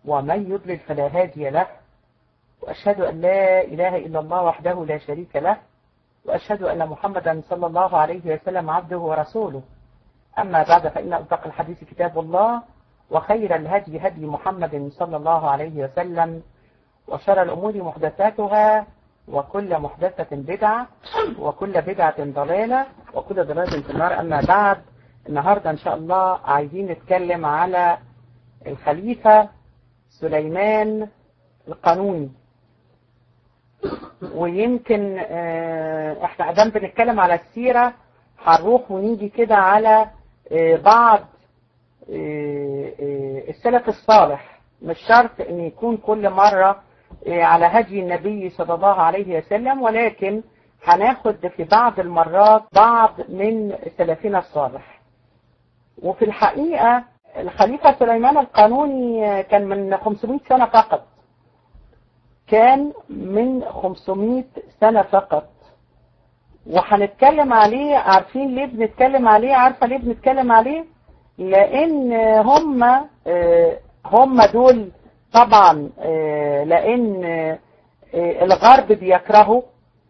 ومن يضلل فلا هادي له وأشهد أن لا إله إلا الله وحده لا شريك له وأشهد أن محمدا صلى الله عليه وسلم عبده ورسوله أما بعد فإن أصدق الحديث كتاب الله وخير الهدي هدي محمد صلى الله عليه وسلم وشر الأمور محدثاتها وكل محدثة بدعة وكل بدعة ضلالة وكل ضلالة في النار أما بعد النهاردة إن شاء الله عايزين نتكلم على الخليفة سليمان القانوني ويمكن احنا ادام بنتكلم على السيرة هنروح ونيجي كده على بعض السلف الصالح مش شرط ان يكون كل مرة على هدي النبي صلى الله عليه وسلم ولكن هناخد في بعض المرات بعض من سلفنا الصالح وفي الحقيقة الخليفة سليمان القانوني كان من 500 سنة فقط كان من 500 سنة فقط وهنتكلم عليه عارفين ليه بنتكلم عليه عارفة ليه بنتكلم عليه لان هم هم دول طبعا لان الغرب بيكرهوا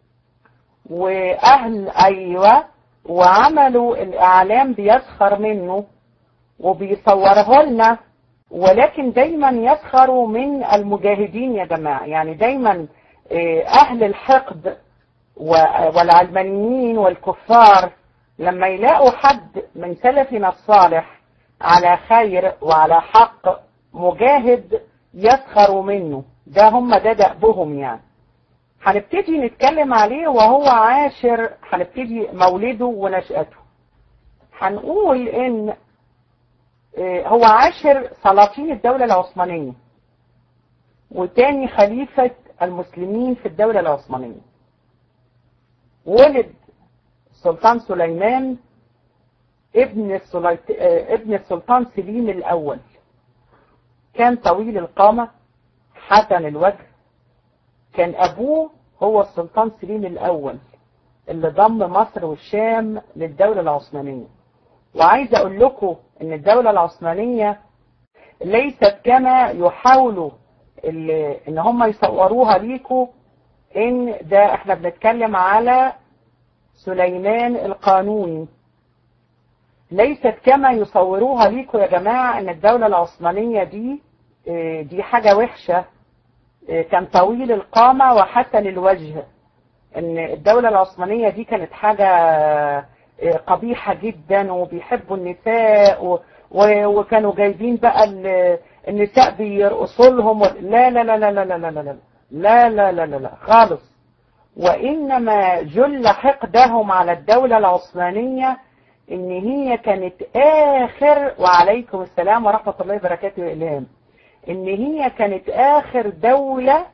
واهل ايوه وعملوا الاعلام بيسخر منه وبيصوره لنا ولكن دايما يسخروا من المجاهدين يا جماعة يعني دايما اهل الحقد والعلمانيين والكفار لما يلاقوا حد من سلفنا الصالح على خير وعلى حق مجاهد يسخروا منه ده هم ده دأبهم يعني هنبتدي نتكلم عليه وهو عاشر هنبتدي مولده ونشأته هنقول ان هو عاشر سلاطين الدولة العثمانية وتاني خليفة المسلمين في الدولة العثمانية ولد السلطان سليمان ابن السليط... ابن السلطان سليم الأول كان طويل القامة حسن الوجه كان أبوه هو السلطان سليم الأول اللي ضم مصر والشام للدولة العثمانية وعايز أقول لكم إن الدولة العثمانية ليست كما يحاولوا إن هم يصوروها ليكوا إن ده إحنا بنتكلم على سليمان القانوني ليست كما يصوروها ليكوا يا جماعة ان الدولة العثمانية دي دي حاجة وحشة كان طويل القامة وحسن الوجه ان الدولة العثمانية دي كانت حاجة قبيحة جدا وبيحبوا النساء وكانوا جايبين بقى النساء بيرقصوا لهم لا لا لا لا لا لا لا لا لا لا لا لا لا خالص وإنما جل حقدهم على الدولة العثمانية إن هي كانت آخر وعليكم السلام ورحمة الله وبركاته إلهام إن هي كانت آخر دولة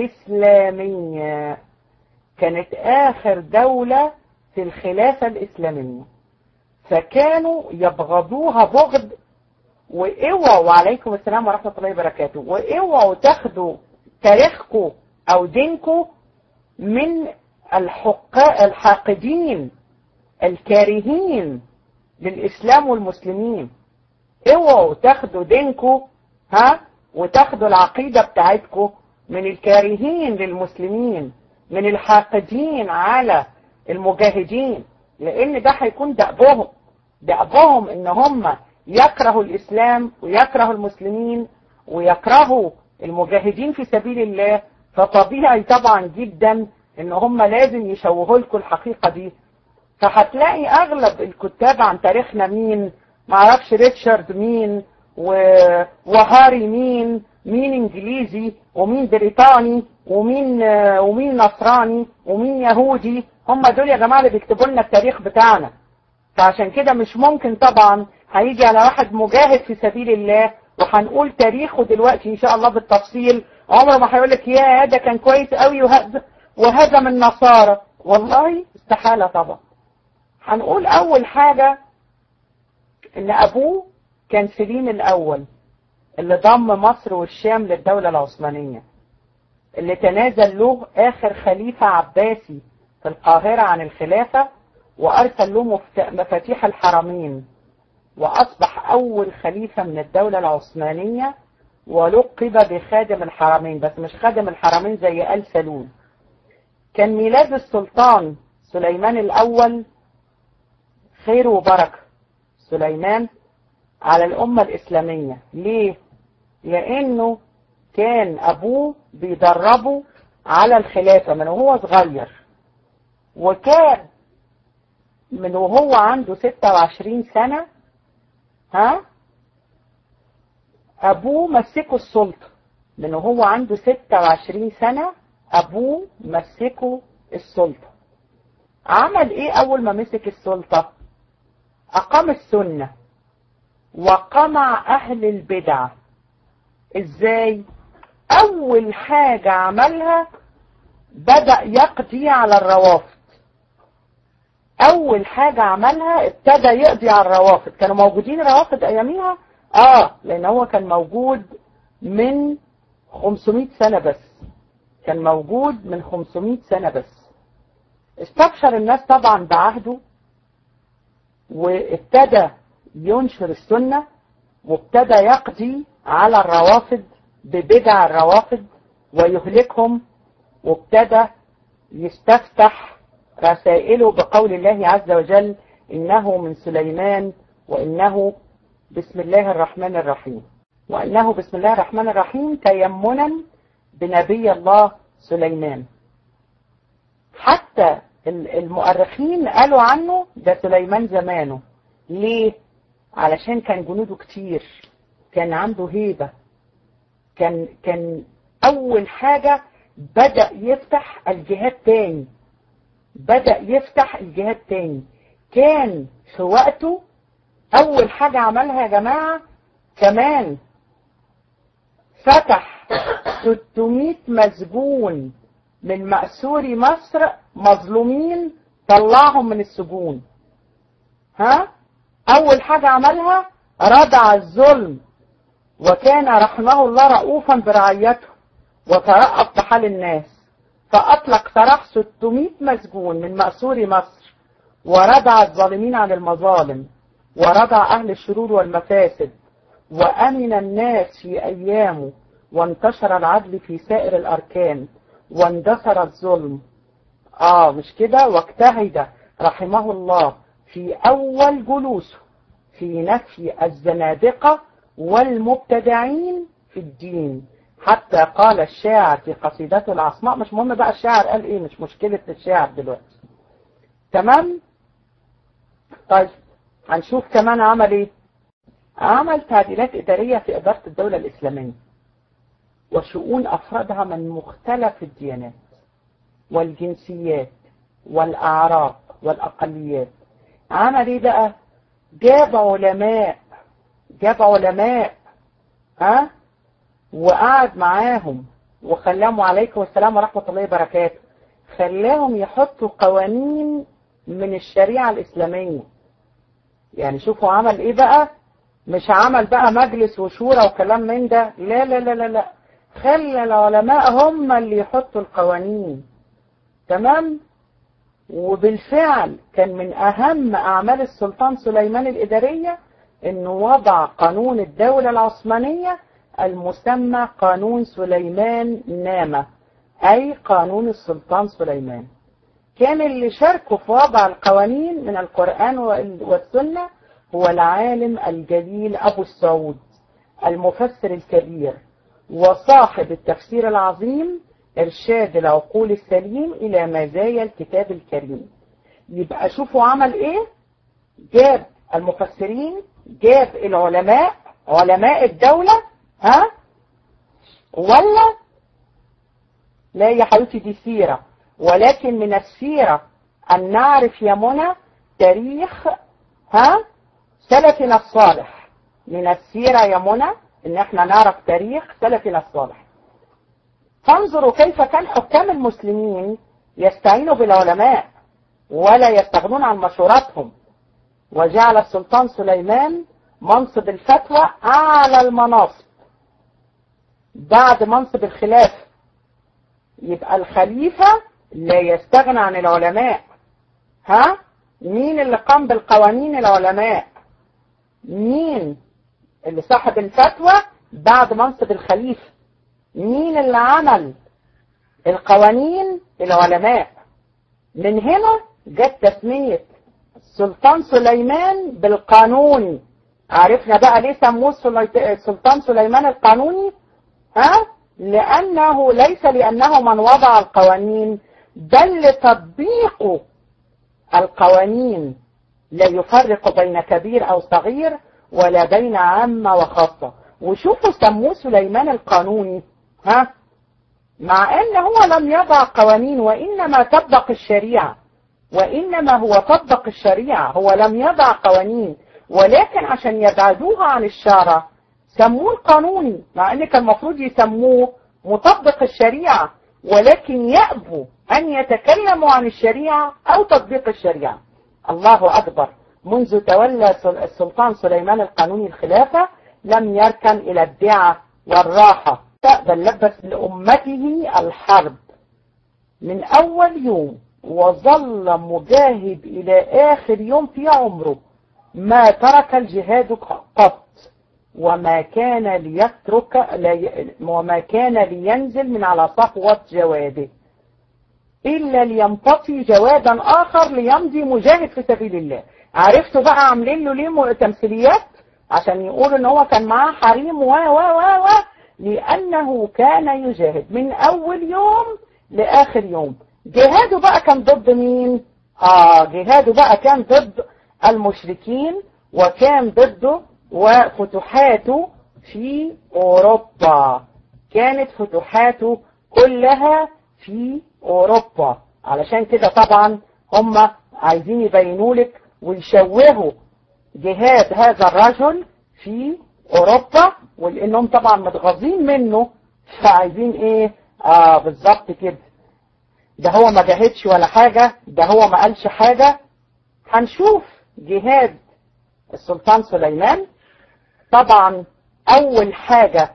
إسلامية كانت آخر دولة في الخلافة الإسلامية فكانوا يبغضوها بغض واوعوا وعليكم السلام ورحمة الله وبركاته واوعوا تاخدوا تاريخكم أو دينكم من الحقاء الحاقدين الكارهين للإسلام والمسلمين اوعوا تاخدوا دينكم ها وتاخدوا العقيدة بتاعتكم من الكارهين للمسلمين من الحاقدين على المجاهدين لان ده هيكون دأبهم دأبهم ان هم يكرهوا الاسلام ويكرهوا المسلمين ويكرهوا المجاهدين في سبيل الله فطبيعي طبعا جدا ان هم لازم يشوهوا لكم الحقيقة دي فهتلاقي اغلب الكتاب عن تاريخنا مين معرفش ريتشارد مين و... وهاري مين مين انجليزي ومين بريطاني ومين ومين نصراني ومين يهودي هم دول يا جماعة اللي بيكتبوا لنا التاريخ بتاعنا فعشان كده مش ممكن طبعا هيجي على واحد مجاهد في سبيل الله وهنقول تاريخه دلوقتي ان شاء الله بالتفصيل عمره ما هيقول لك يا ده كان كويس قوي وهزم النصارى والله استحالة طبعا هنقول اول حاجة ان ابوه كان سليم الاول اللي ضم مصر والشام للدولة العثمانية اللي تنازل له اخر خليفة عباسي في القاهرة عن الخلافة وارسل له مفاتيح الحرمين واصبح اول خليفة من الدولة العثمانية ولقب بخادم الحرمين بس مش خادم الحرمين زي آل سلول كان ميلاد السلطان سليمان الأول خير وبركة سليمان على الأمة الإسلامية ليه؟ لأنه كان أبوه بيدربه على الخلافة من وهو صغير وكان من وهو عنده 26 سنة ها أبوه مسكه السلطة من وهو عنده 26 سنة أبوه مسكه السلطة عمل إيه أول ما مسك السلطة أقام السنة وقمع أهل البدع إزاي أول حاجة عملها بدأ يقضي على الروافض أول حاجة عملها ابتدى يقضي على الروافض كانوا موجودين روافض أياميها آه لأن هو كان موجود من 500 سنة بس كان موجود من 500 سنة بس استبشر الناس طبعا بعهده وابتدى ينشر السنة وابتدى يقضي على الروافض ببدع الروافض ويهلكهم وابتدى يستفتح رسائله بقول الله عز وجل إنه من سليمان وإنه بسم الله الرحمن الرحيم وإنه بسم الله الرحمن الرحيم تيمنا بنبي الله سليمان حتى المؤرخين قالوا عنه ده سليمان زمانه ليه؟ علشان كان جنوده كتير كان عنده هيبة كان كان أول حاجة بدأ يفتح الجهاد تاني بدأ يفتح الجهاد تاني كان في وقته أول حاجة عملها يا جماعة كمان فتح 600 مسجون من مأسوري مصر مظلومين طلعهم من السجون ها أول حاجة عملها ردع الظلم وكان رحمه الله رؤوفا برعيته وترأف بحال الناس فأطلق سراح 600 مسجون من مأسور مصر وردع الظالمين عن المظالم وردع أهل الشرور والمفاسد وأمن الناس في أيامه وانتشر العدل في سائر الأركان واندثر الظلم آه مش كده واجتهد رحمه الله في أول جلوسه في نفي الزنادقة والمبتدعين في الدين حتى قال الشاعر في قصيدته العصماء مش مهم بقى الشاعر قال ايه مش مشكلة الشاعر دلوقتي تمام طيب هنشوف كمان عمل ايه عمل تعديلات إدارية في إدارة الدولة الإسلامية وشؤون أفرادها من مختلف الديانات والجنسيات والأعراق والأقليات عمل ايه بقى جاب علماء جاب علماء ها وقعد معاهم وخلاهم عليكم السلام ورحمة الله وبركاته خلاهم يحطوا قوانين من الشريعة الإسلامية يعني شوفوا عمل ايه بقى مش عمل بقى مجلس وشورى وكلام من ده لا لا لا لا لا خلى العلماء هم اللي يحطوا القوانين تمام وبالفعل كان من أهم أعمال السلطان سليمان الإدارية أنه وضع قانون الدولة العثمانية المسمى قانون سليمان نامة أي قانون السلطان سليمان كان اللي شاركوا في وضع القوانين من القرآن والسنة هو العالم الجليل أبو السعود المفسر الكبير وصاحب التفسير العظيم إرشاد العقول السليم إلى مزايا الكتاب الكريم يبقى شوفوا عمل إيه جاب المفسرين جاب العلماء علماء الدولة ها ولا لا يا حبيبتي دي سيرة ولكن من السيرة أن نعرف يا منى تاريخ ها سلفنا الصالح من السيرة يا منى ان احنا نعرف تاريخ سلفنا الصالح فانظروا كيف كان حكام المسلمين يستعينوا بالعلماء ولا يستغنون عن مشوراتهم وجعل السلطان سليمان منصب الفتوى أعلى المناصب بعد منصب الخلافة يبقى الخليفة لا يستغنى عن العلماء ها مين اللي قام بالقوانين العلماء مين اللي صاحب الفتوى بعد منصب الخليفة مين اللي عمل القوانين العلماء من هنا جت تسمية السلطان سليمان بالقانون عرفنا بقى ليه سموه السلطان سليمان القانوني ها لأنه ليس لأنه من وضع القوانين بل لتطبيق القوانين لا يفرق بين كبير أو صغير ولا بين عامة وخاصة وشوفوا سموه سليمان القانوني ها مع ان هو لم يضع قوانين وانما طبق الشريعة وانما هو طبق الشريعة هو لم يضع قوانين ولكن عشان يبعدوها عن الشارع سموه القانوني مع ان كان المفروض يسموه مطبق الشريعة ولكن يأبوا ان يتكلموا عن الشريعة او تطبيق الشريعة الله اكبر منذ تولى السلطان سليمان القانوني الخلافة لم يركن الى الدعة والراحة بل لبس لأمته الحرب من أول يوم وظل مجاهد إلى آخر يوم في عمره ما ترك الجهاد قط وما كان ليترك وما كان لينزل من على صفوة جواده إلا ليمتطي جوادا آخر ليمضي مجاهد في سبيل الله عرفتوا بقى عاملين له ليه تمثيليات عشان يقولوا ان هو كان معاه حريم و و و و لأنه كان يجاهد من أول يوم لآخر يوم جهاده بقى كان ضد مين؟ آه جهاده بقى كان ضد المشركين وكان ضده وفتوحاته في أوروبا كانت فتوحاته كلها في أوروبا علشان كده طبعا هم عايزين يبينوا لك ويشوهوا جهاد هذا الرجل في اوروبا ولانهم طبعا متغاظين منه فعايزين ايه اه بالظبط كده ده هو ما جاهدش ولا حاجة ده هو ما قالش حاجة هنشوف جهاد السلطان سليمان طبعا اول حاجة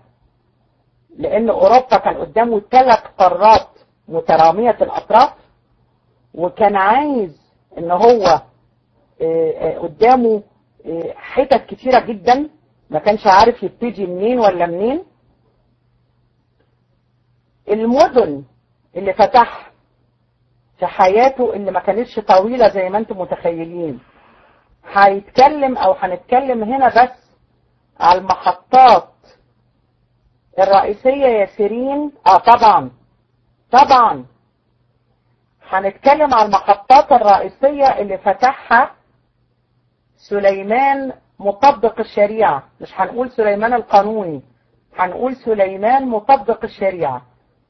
لان اوروبا كان قدامه ثلاث قارات مترامية الاطراف وكان عايز ان هو قدامه حتت كتيرة جدا ما كانش عارف يبتدي منين ولا منين المدن اللي فتح في حياته اللي ما كانتش طويلة زي ما انتم متخيلين هيتكلم او هنتكلم هنا بس على المحطات الرئيسية يا سيرين اه طبعا طبعا هنتكلم على المحطات الرئيسية اللي فتحها سليمان مطبق الشريعة مش هنقول سليمان القانوني هنقول سليمان مطبق الشريعة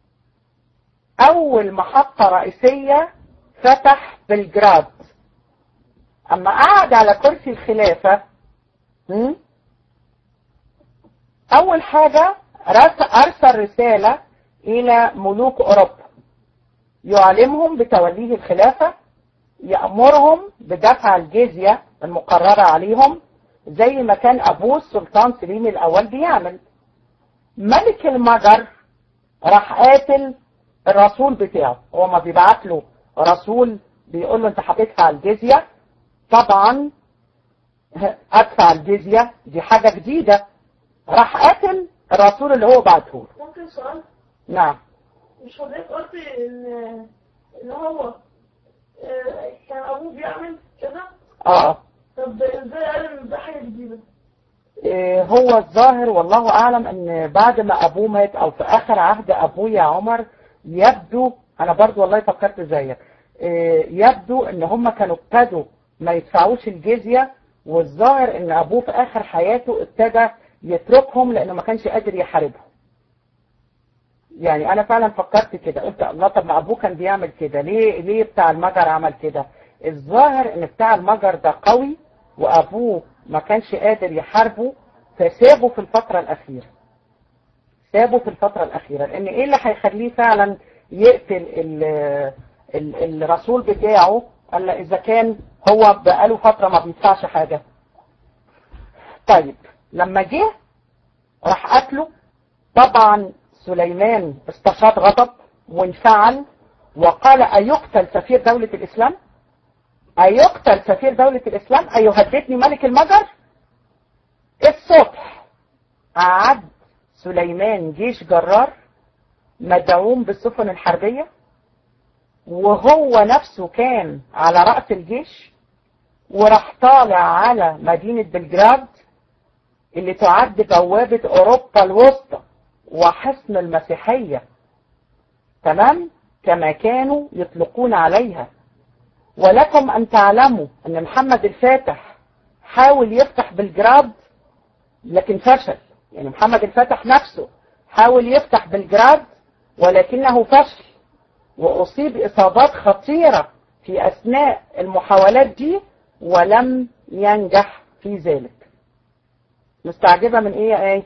أول محطة رئيسية فتح بلجراد أما قعد على كرسي الخلافة أول حاجة أرسل رسالة إلى ملوك أوروبا يعلمهم بتوليه الخلافة يأمرهم بدفع الجزية المقررة عليهم زي ما كان أبوه السلطان سليم الأول بيعمل ملك المجر راح قاتل الرسول بتاعه هو ما بيبعت له رسول بيقول له انت هتدفع الجزية طبعا ادفع الجزية دي حاجة جديدة راح قاتل الرسول اللي هو بعته له ممكن سؤال نعم مش حضرتك قلت ان ان هو آه، كان ابوه بيعمل كده اه طب ازاي قال ان ده حاجه جديده إيه هو الظاهر والله اعلم ان بعد ما ابوه مات او في اخر عهد ابوه يا عمر يبدو انا برضو والله فكرت زيك إيه يبدو ان هم كانوا ابتدوا ما يدفعوش الجزية والظاهر ان ابوه في اخر حياته ابتدى يتركهم لانه ما كانش قادر يحاربهم يعني انا فعلا فكرت كده قلت الله طب ما ابوه كان بيعمل كده ليه ليه بتاع المجر عمل كده الظاهر ان بتاع المجر ده قوي وابوه ما كانش قادر يحاربه فسابه في الفترة الاخيرة سابه في الفترة الاخيرة لان ايه اللي هيخليه فعلا يقتل ال ال الرسول بتاعه الا اذا كان هو بقاله فترة ما بيدفعش حاجة طيب لما جه راح قتله طبعا سليمان استشاط غضب وانفعل وقال أيقتل سفير دولة الإسلام أيقتل سفير دولة الإسلام أيهددني ملك المجر الصبح أعد سليمان جيش جرار مدعوم بالسفن الحربية وهو نفسه كان على رأس الجيش وراح طالع على مدينة بلجراد اللي تعد بوابة أوروبا الوسطى وحصن المسيحية تمام كما كانوا يطلقون عليها ولكم أن تعلموا أن محمد الفاتح حاول يفتح بلجراد لكن فشل يعني محمد الفاتح نفسه حاول يفتح بلجراد ولكنه فشل وأصيب إصابات خطيرة في أثناء المحاولات دي ولم ينجح في ذلك مستعجبة من إيه يا إيه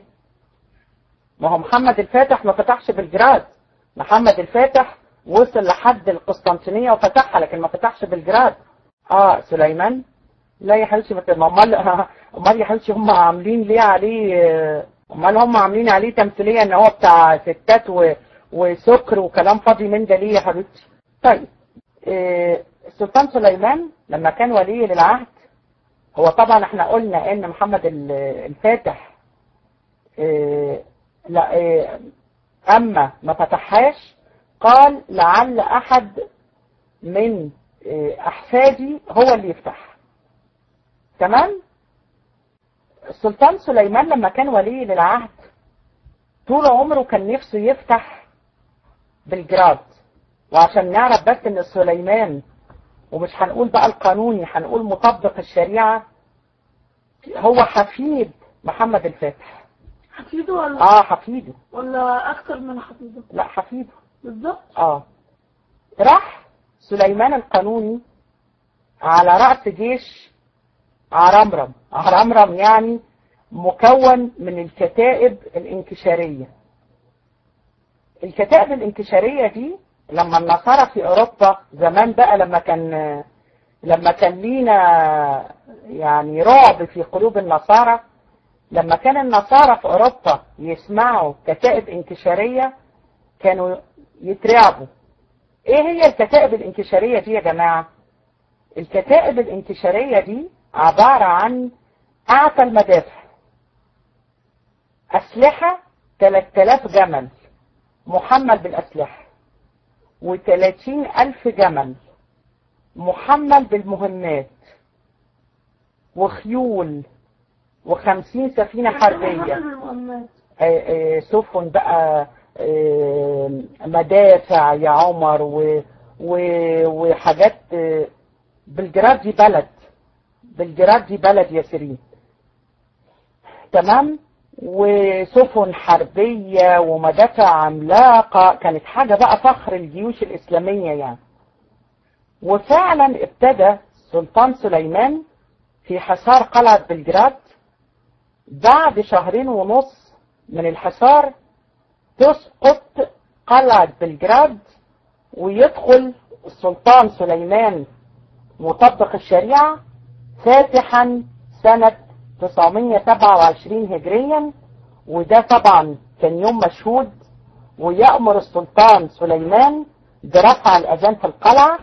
ما هو محمد الفاتح ما فتحش بلجراد محمد الفاتح وصل لحد القسطنطينية وفتحها لكن ما فتحش بلجراد اه سليمان لا يا حبيبتي ما امال امال يا حبيبتي هم عاملين ليه عليه امال هم عاملين عليه تمثيليه ان هو بتاع ستات و... وسكر وكلام فاضي من ده ليه يا حبيبتي طيب إيه السلطان سليمان لما كان ولي للعهد هو طبعا احنا قلنا ان محمد الفاتح إيه لا إيه اما ما فتحهاش قال لعل احد من احفادي هو اللي يفتح تمام السلطان سليمان لما كان ولي للعهد طول عمره كان نفسه يفتح بلجراد وعشان نعرف بس ان سليمان ومش هنقول بقى القانوني هنقول مطبق الشريعة هو حفيد محمد الفاتح حفيده ولا اه حفيده ولا اكتر من حفيده لا حفيده بالظبط اه راح سليمان القانوني على رأس جيش عرمرم عرمرم يعني مكون من الكتائب الانكشارية الكتائب الانكشارية دي لما النصارى في اوروبا زمان بقى لما كان لما كان لينا يعني رعب في قلوب النصارى لما كان النصارى في اوروبا يسمعوا كتائب انكشارية كانوا يترعبوا ايه هي الكتائب الانكشارية دي يا جماعة الكتائب الانكشارية دي عبارة عن اعتى المدافع اسلحة 3000 جمل محمل بالاسلحة و30 الف جمل محمل بالمهمات وخيول وخمسين سفينة حربية سفن بقى مدافع يا عمر و و وحاجات بلجراد دي بلد بلجراد دي بلد يا سيرين تمام وسفن حربية ومدافع عملاقة كانت حاجة بقى فخر الجيوش الإسلامية يعني وفعلا ابتدى سلطان سليمان في حصار قلعة بلجراد بعد شهرين ونص من الحصار تسقط قلعة بلجراد ويدخل السلطان سليمان مطبق الشريعة فاتحا سنة 927 هجريا وده طبعا كان يوم مشهود ويأمر السلطان سليمان برفع الأذان في القلعة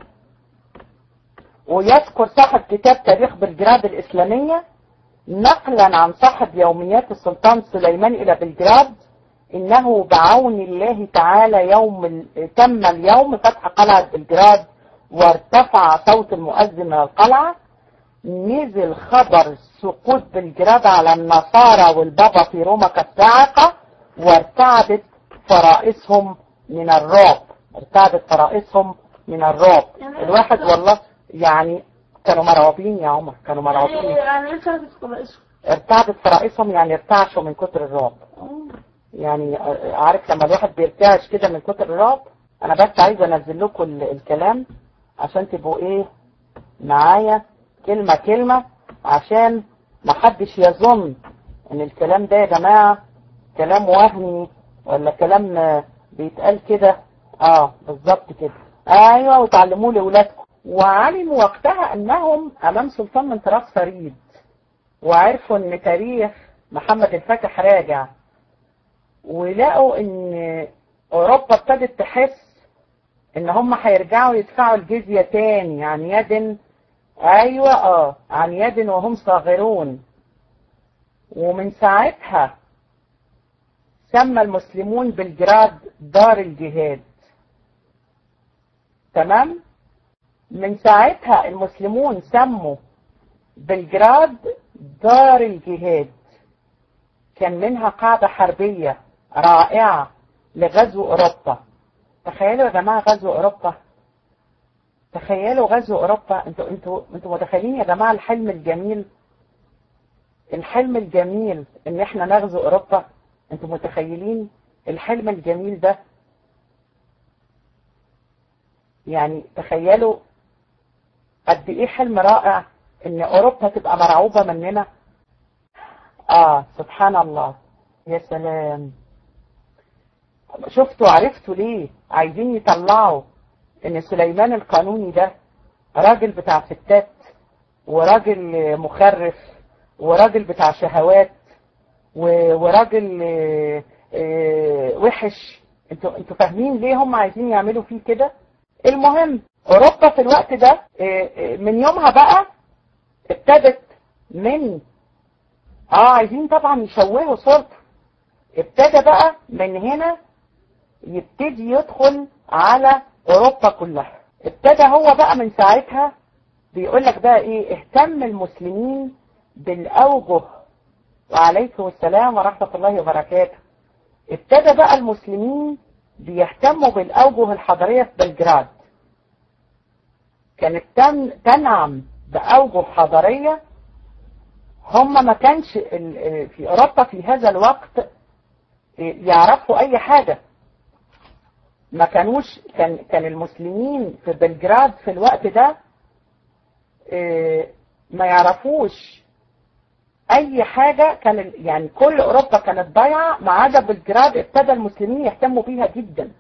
ويذكر صاحب كتاب تاريخ بلجراد الإسلامية نقلا عن صاحب يوميات السلطان سليمان إلى بلجراد إنه بعون الله تعالى يوم تم اليوم فتح قلعة بلجراد وارتفع صوت المؤذن من القلعة نزل خبر سقوط بلجراد على النصارى والبابا في روما كالصاعقة وارتعدت فرائسهم من الرعب ارتعدت فرائسهم من الرعب الواحد والله يعني كانوا مرعوبين يا عمر كانوا مرعوبين يعني ايه شهادة فرائسهم؟ ارتعدت فرائسهم يعني ارتعشوا من كتر الرعب يعني عارف لما الواحد بيرتعش كده من كتر الرعب انا بس عايز انزل لكم الكلام عشان تبقوا ايه معايا كلمة كلمة عشان ما حدش يظن ان الكلام ده يا جماعة كلام وهمي ولا كلام بيتقال كده اه بالظبط كده ايوه وتعلموه لاولادكم وعلموا وقتها انهم امام سلطان من طراز فريد وعرفوا ان تاريخ محمد الفاتح راجع ولقوا ان اوروبا ابتدت تحس ان هم هيرجعوا يدفعوا الجزية تاني عن يد ايوه اه عن يد وهم صاغرون ومن ساعتها سمى المسلمون بلجراد دار الجهاد تمام من ساعتها المسلمون سموا بلجراد دار الجهاد كان منها قاعدة حربية رائعة لغزو أوروبا تخيلوا يا جماعة غزو أوروبا تخيلوا غزو أوروبا انتوا انتوا انتوا متخيلين يا جماعة الحلم الجميل الحلم الجميل ان احنا نغزو أوروبا انتوا متخيلين الحلم الجميل ده يعني تخيلوا قد ايه حلم رائع ان اوروبا تبقى مرعوبة مننا اه سبحان الله يا سلام شفتوا عرفتوا ليه عايزين يطلعوا ان سليمان القانوني ده راجل بتاع ستات وراجل مخرف وراجل بتاع شهوات وراجل وحش انتوا انتوا فاهمين ليه هم عايزين يعملوا فيه كده المهم اوروبا في الوقت ده من يومها بقى ابتدت من اه عايزين طبعا يشوهوا صورته ابتدى بقى من هنا يبتدي يدخل على اوروبا كلها ابتدى هو بقى من ساعتها بيقول لك بقى ايه اهتم المسلمين بالاوجه وعليكم السلام ورحمة الله وبركاته ابتدى بقى المسلمين بيهتموا بالاوجه الحضارية في بلجراد كانت تنعم بأوجه حضارية هم ما كانش في أوروبا في هذا الوقت يعرفوا أي حاجة ما كانوش كان كان المسلمين في بلجراد في الوقت ده ما يعرفوش أي حاجة كان يعني كل أوروبا كانت ضايعة ما عدا بلجراد ابتدى المسلمين يهتموا بيها جدا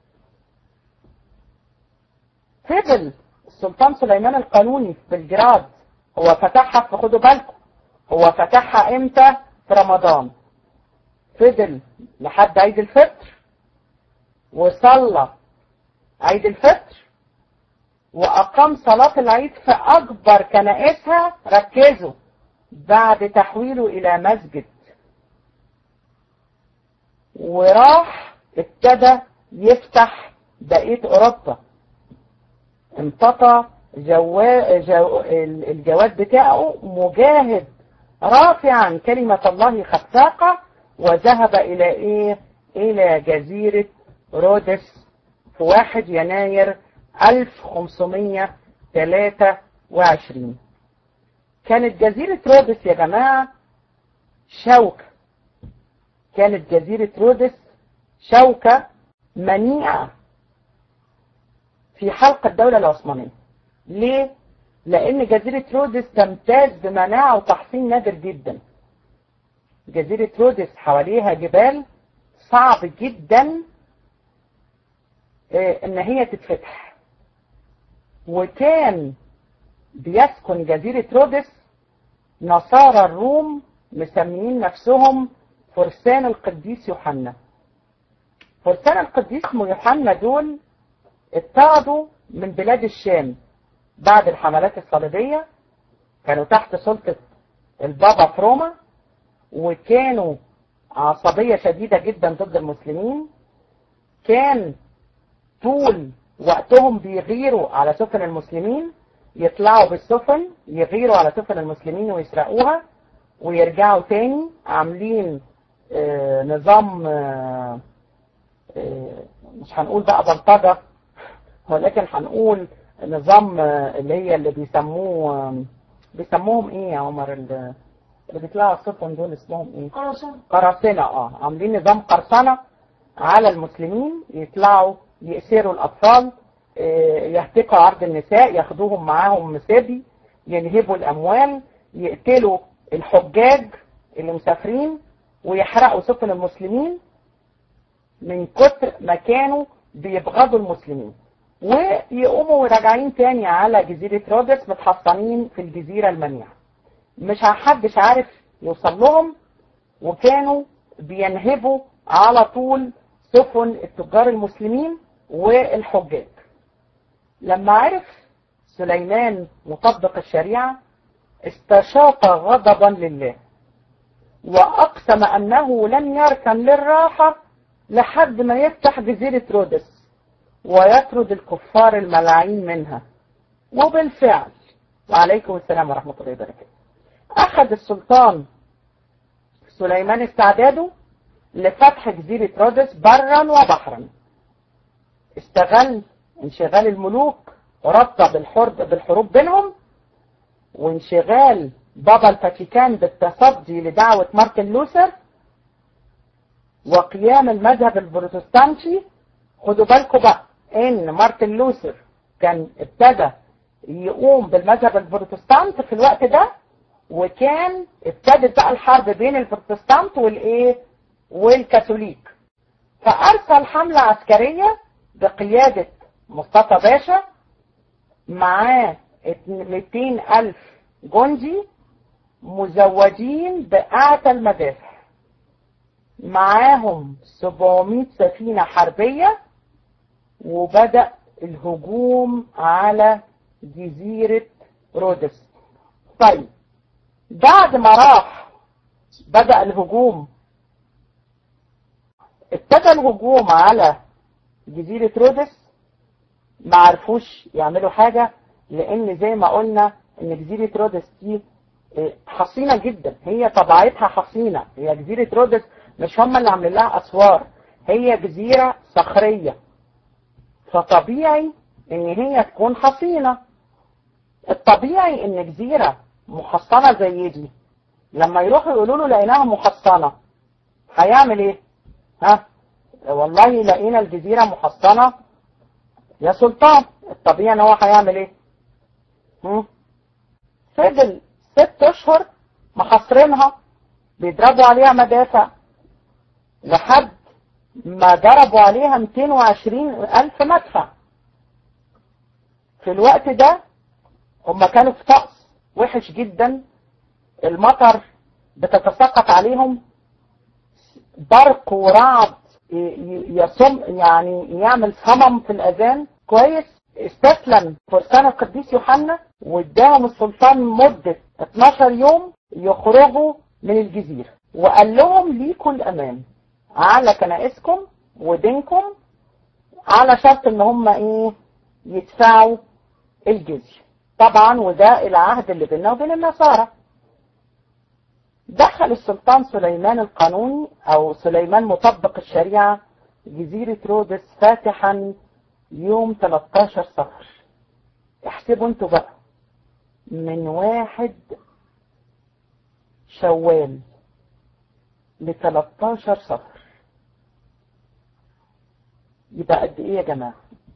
فضل السلطان سليمان القانوني في بلجراد هو فتحها فخدوا بالكم هو فتحها امتى في رمضان فضل لحد عيد الفطر وصلى عيد الفطر وأقام صلاة العيد في أكبر كنائسها ركزوا بعد تحويله إلى مسجد وراح ابتدى يفتح بقية أوروبا انتطى جوا... جو... الجواد بتاعه مجاهد رافعا كلمة الله خفاقة وذهب إلى إيه؟ إلى جزيرة رودس في 1 يناير 1523 كانت جزيرة رودس يا جماعة شوكة كانت جزيرة رودس شوكة منيعة في حلق الدولة العثمانية ليه؟ لأن جزيرة رودس تمتاز بمناعة وتحصين نادر جدا جزيرة رودس حواليها جبال صعب جدا ان هي تتفتح وكان بيسكن جزيرة رودس نصارى الروم مسميين نفسهم فرسان القديس يوحنا فرسان القديس يوحنا دول اتطردوا من بلاد الشام بعد الحملات الصليبية كانوا تحت سلطة البابا في روما وكانوا عصبية شديدة جدا ضد المسلمين كان طول وقتهم بيغيروا على سفن المسلمين يطلعوا بالسفن يغيروا على سفن المسلمين ويسرقوها ويرجعوا تاني عاملين آه نظام آه آه مش هنقول بقى بلطجة ولكن هنقول نظام اللي هي اللي بيسموه بيسموهم ايه يا عمر اللي بيطلعوا السفن دول اسمهم ايه قراصنة قراصنة اه عاملين نظام قرصنة على المسلمين يطلعوا يأسروا الأطفال يهتكوا عرض النساء ياخدوهم معاهم مسابي ينهبوا الأموال يقتلوا الحجاج اللي مسافرين ويحرقوا سفن المسلمين من كتر ما كانوا بيبغضوا المسلمين ويقوموا راجعين تاني على جزيرة رودس متحصنين في الجزيرة المنيعة مش حدش عارف يوصل لهم وكانوا بينهبوا على طول سفن التجار المسلمين والحجاج لما عرف سليمان مطبق الشريعة استشاط غضبا لله وأقسم أنه لن يركن للراحة لحد ما يفتح جزيرة رودس ويطرد الكفار الملاعين منها وبالفعل وعليكم السلام ورحمة الله وبركاته أخذ السلطان سليمان استعداده لفتح جزيرة رودس برا وبحرا استغل انشغال الملوك وربط بالحرب بالحروب بينهم وانشغال بابا الفاتيكان بالتصدي لدعوة مارتن لوثر وقيام المذهب البروتستانتي خدوا بالكم بقى ان مارتن لوثر كان ابتدى يقوم بالمذهب البروتستانت في الوقت ده وكان ابتدت بقى الحرب بين البروتستانت والايه والكاثوليك فارسل حملة عسكرية بقيادة مصطفى باشا معاه 200 ألف جندي مزودين بأعتى المدافع معاهم 700 سفينة حربية وبدأ الهجوم على جزيرة رودس طيب بعد ما راح بدأ الهجوم ابتدى الهجوم على جزيرة رودس ما عرفوش يعملوا حاجة لان زي ما قلنا ان جزيرة رودس دي حصينة جدا هي طبيعتها حصينة هي جزيرة رودس مش هم اللي عاملين لها اسوار هي جزيرة صخرية فطبيعي ان هي تكون حصينة الطبيعي ان جزيرة محصنة زي دي لما يروحوا يقولوا له لقيناها محصنة هيعمل ايه ها والله لقينا الجزيرة محصنة يا سلطان الطبيعي ان هو هيعمل ايه هم؟ فضل ست اشهر محاصرينها بيضربوا عليها مدافع لحد ما ضربوا عليها 220 الف مدفع في الوقت ده هم كانوا في طقس وحش جدا المطر بتتساقط عليهم برق ورعد يصم يعني يعمل صمم في الاذان كويس استسلم فرسان القديس يوحنا واداهم السلطان مدة 12 يوم يخرجوا من الجزيرة وقال لهم ليكوا الامان على كنائسكم ودينكم على شرط ان هم ايه يدفعوا الجزية طبعا وده العهد اللي بيننا وبين النصارى دخل السلطان سليمان القانوني او سليمان مطبق الشريعة جزيرة رودس فاتحا يوم 13 صفر احسبوا انتوا بقى من واحد شوال ل 13 صفر يبقى قد ايه يا جماعة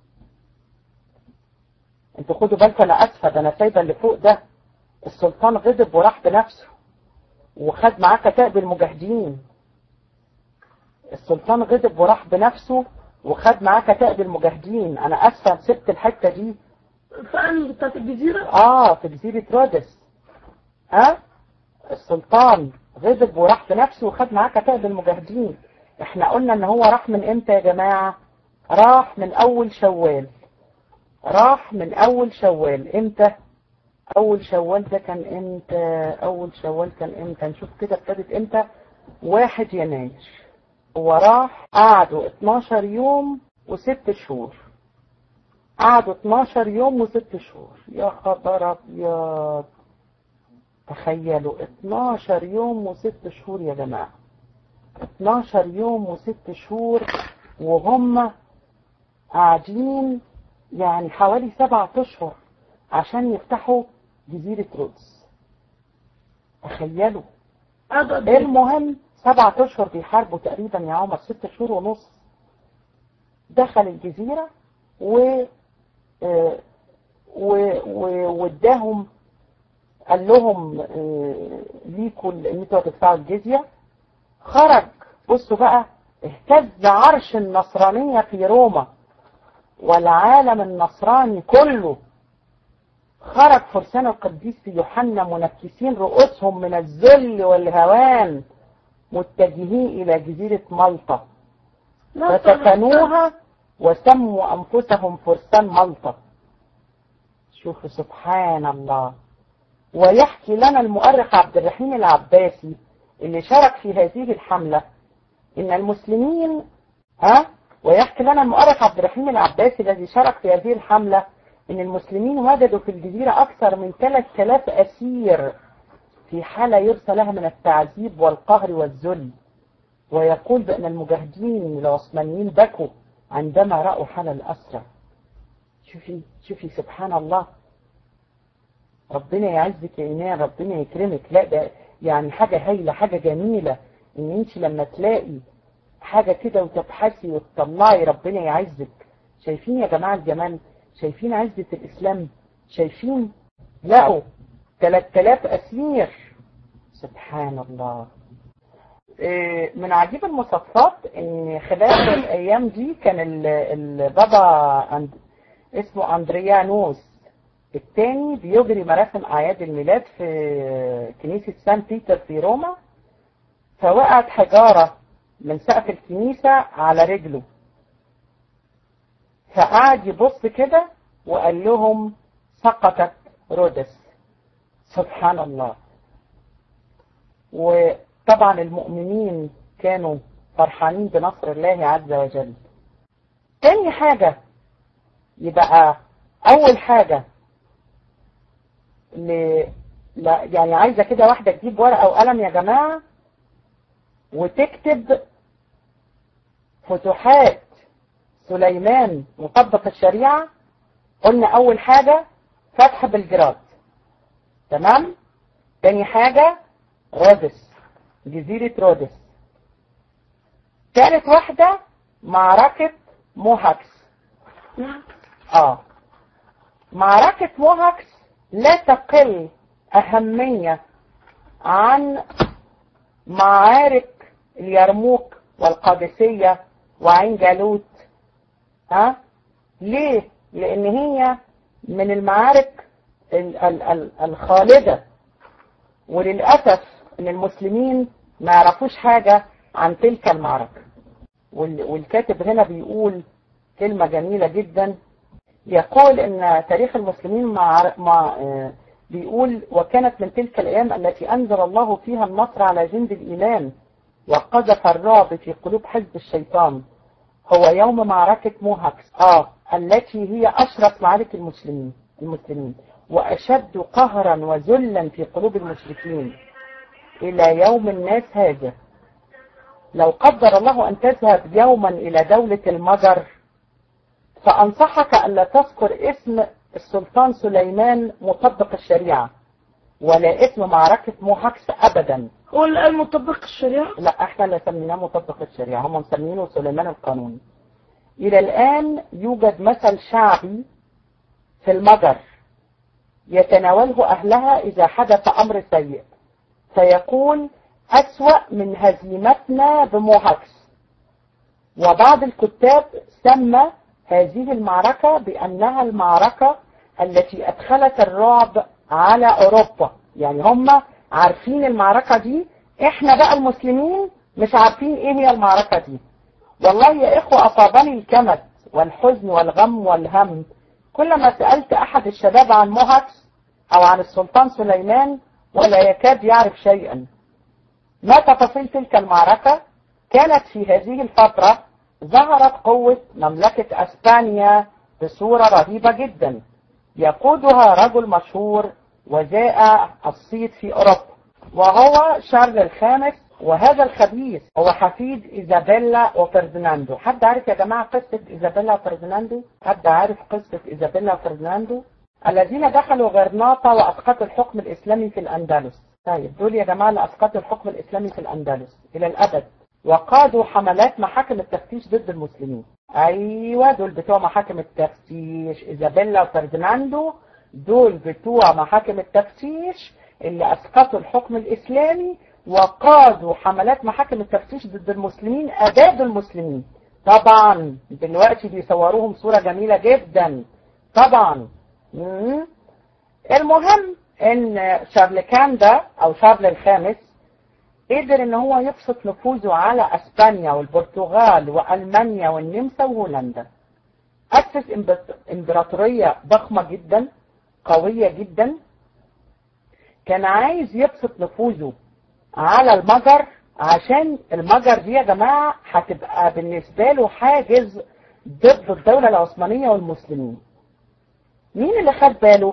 انتوا خدوا بالكم انا اسفه ده انا سايبه اللي فوق ده السلطان غضب وراح بنفسه وخد معاه كتائب المجاهدين السلطان غضب وراح بنفسه وخد معاه كتائب المجاهدين انا اسفه سبت الحته دي فأني بتاعت الجزيرة اه في جزيره رودس ها السلطان غضب وراح بنفسه وخد معاه كتائب المجاهدين احنا قلنا ان هو راح من امتى يا جماعه راح من اول شوال راح من اول شوال امتى اول شوال ده كان امتى اول شوال كان امتى نشوف كده ابتدت امتى واحد يناير وراح قعدوا 12 يوم وست شهور قعدوا 12 يوم وست شهور يا خبر ابيض تخيلوا 12 يوم وست شهور يا جماعة 12 يوم وست شهور وهم قاعدين يعني حوالي سبعة اشهر عشان يفتحوا جزيرة رودس تخيلوا قعدوا قد ايه؟ المهم سبعة اشهر بيحاربوا تقريبا يا عمر ست شهور ونص دخل الجزيرة و آه، و- و- واداهم قال لهم آه، ليكوا ان انتوا هتدفعوا الجزية خرج بصوا بقى اهتز عرش النصرانية في روما والعالم النصراني كله خرج فرسان القديس يوحنا منكسين رؤوسهم من الذل والهوان متجهين إلى جزيرة مالطا لا فسكنوها وسموا أنفسهم فرسان مالطا شوفوا سبحان الله ويحكي لنا المؤرخ عبد الرحيم العباسي اللي شارك في هذه الحملة ان المسلمين ها ويحكي لنا المؤرخ عبد الرحيم العباسي الذي شارك في هذه الحملة ان المسلمين وجدوا في الجزيرة اكثر من 3000 اسير في حالة يرثى لها من التعذيب والقهر والذل ويقول بأن المجاهدين العثمانيين بكوا عندما رأوا حال الأسرى شوفي شوفي سبحان الله ربنا يعزك يا إيمان ربنا يكرمك لا ده يعني حاجة هايلة حاجة جميلة إن أنت لما تلاقي حاجة كده وتبحثي وتطلعي ربنا يعزك شايفين يا جماعة الجمال شايفين عزة الإسلام شايفين لقوا 3000 أسير سبحان الله من عجيب المصادفات ان خلال الايام دي كان البابا اسمه اندريانوس الثاني بيجري مراسم اعياد الميلاد في كنيسة سان بيتر في روما فوقعت حجارة من سقف الكنيسة على رجله فقعد يبص كده وقال لهم سقطت رودس سبحان الله وطبعا المؤمنين كانوا فرحانين بنصر الله عز وجل تاني حاجة يبقى أول حاجة ل... لا يعني عايزة كده واحدة تجيب ورقة وقلم يا جماعة وتكتب فتوحات سليمان مطبق الشريعة قلنا أول حاجة فتح بلجراد تمام تاني حاجة رودس جزيرة رودس ثالث واحدة معركة موهاكس اه معركة موهاكس لا تقل أهمية عن معارك اليرموك والقادسية وعين جالوت ها أه؟ ليه لان هي من المعارك ال ال ال الخالدة وللأسف ان المسلمين ما يعرفوش حاجة عن تلك المعركة والكاتب هنا بيقول كلمة جميلة جدا يقول ان تاريخ المسلمين مع, مع بيقول وكانت من تلك الايام التي انزل الله فيها النصر على جند الايمان وقذف الرعب في قلوب حزب الشيطان هو يوم معركة موهاكس اه التي هي اشرف معارك المسلمين المسلمين واشد قهرا وذلا في قلوب المشركين الى يوم الناس هذا لو قدر الله ان تذهب يوما الى دولة المجر فانصحك الا تذكر اسم السلطان سليمان مطبق الشريعة ولا اسم معركة موهاكس ابدا هو اللي قال مطبق الشريعة لا احنا اللي سميناه مطبق الشريعة هم مسمينه سليمان القانوني الى الان يوجد مثل شعبي في المجر يتناوله اهلها اذا حدث امر سيء فيقول اسوأ من هزيمتنا بموهاكس وبعض الكتاب سمى هذه المعركة بانها المعركة التي ادخلت الرعب على اوروبا يعني هم عارفين المعركة دي احنا بقى المسلمين مش عارفين ايه هي المعركة دي والله يا اخوة اصابني الكمد والحزن والغم والهم كلما سألت احد الشباب عن موهاكس او عن السلطان سليمان ولا يكاد يعرف شيئا ما تفاصيل تلك المعركة كانت في هذه الفترة ظهرت قوة مملكة اسبانيا بصورة رهيبة جدا يقودها رجل مشهور وذائع الصيت في اوروبا وهو شارل الخامس وهذا الخبيث هو حفيد إيزابيلا وفرديناندو حد عارف يا جماعة قصة إيزابيلا وفرديناندو حد عارف قصة إيزابيلا وفرديناندو الذين دخلوا غرناطة وأسقطوا الحكم الإسلامي في الأندلس طيب دول يا جماعة اللي أسقطوا الحكم الإسلامي في الأندلس إلى الأبد وقادوا حملات محاكم التفتيش ضد المسلمين أيوة دول بتوع محاكم التفتيش إيزابيلا وفرديناندو دول بتوع محاكم التفتيش اللي أسقطوا الحكم الإسلامي وقادوا حملات محاكم التفتيش ضد المسلمين أبادوا المسلمين طبعا دلوقتي بيصوروهم صورة جميلة جدا طبعا مم. المهم ان شارل ده او شارل الخامس قدر ان هو يبسط نفوذه على اسبانيا والبرتغال والمانيا والنمسا وهولندا اسس امبراطورية ضخمة جدا قوية جدا كان عايز يبسط نفوذه على المجر عشان المجر دي يا جماعة هتبقى بالنسبة له حاجز ضد الدولة العثمانية والمسلمين مين اللي خد باله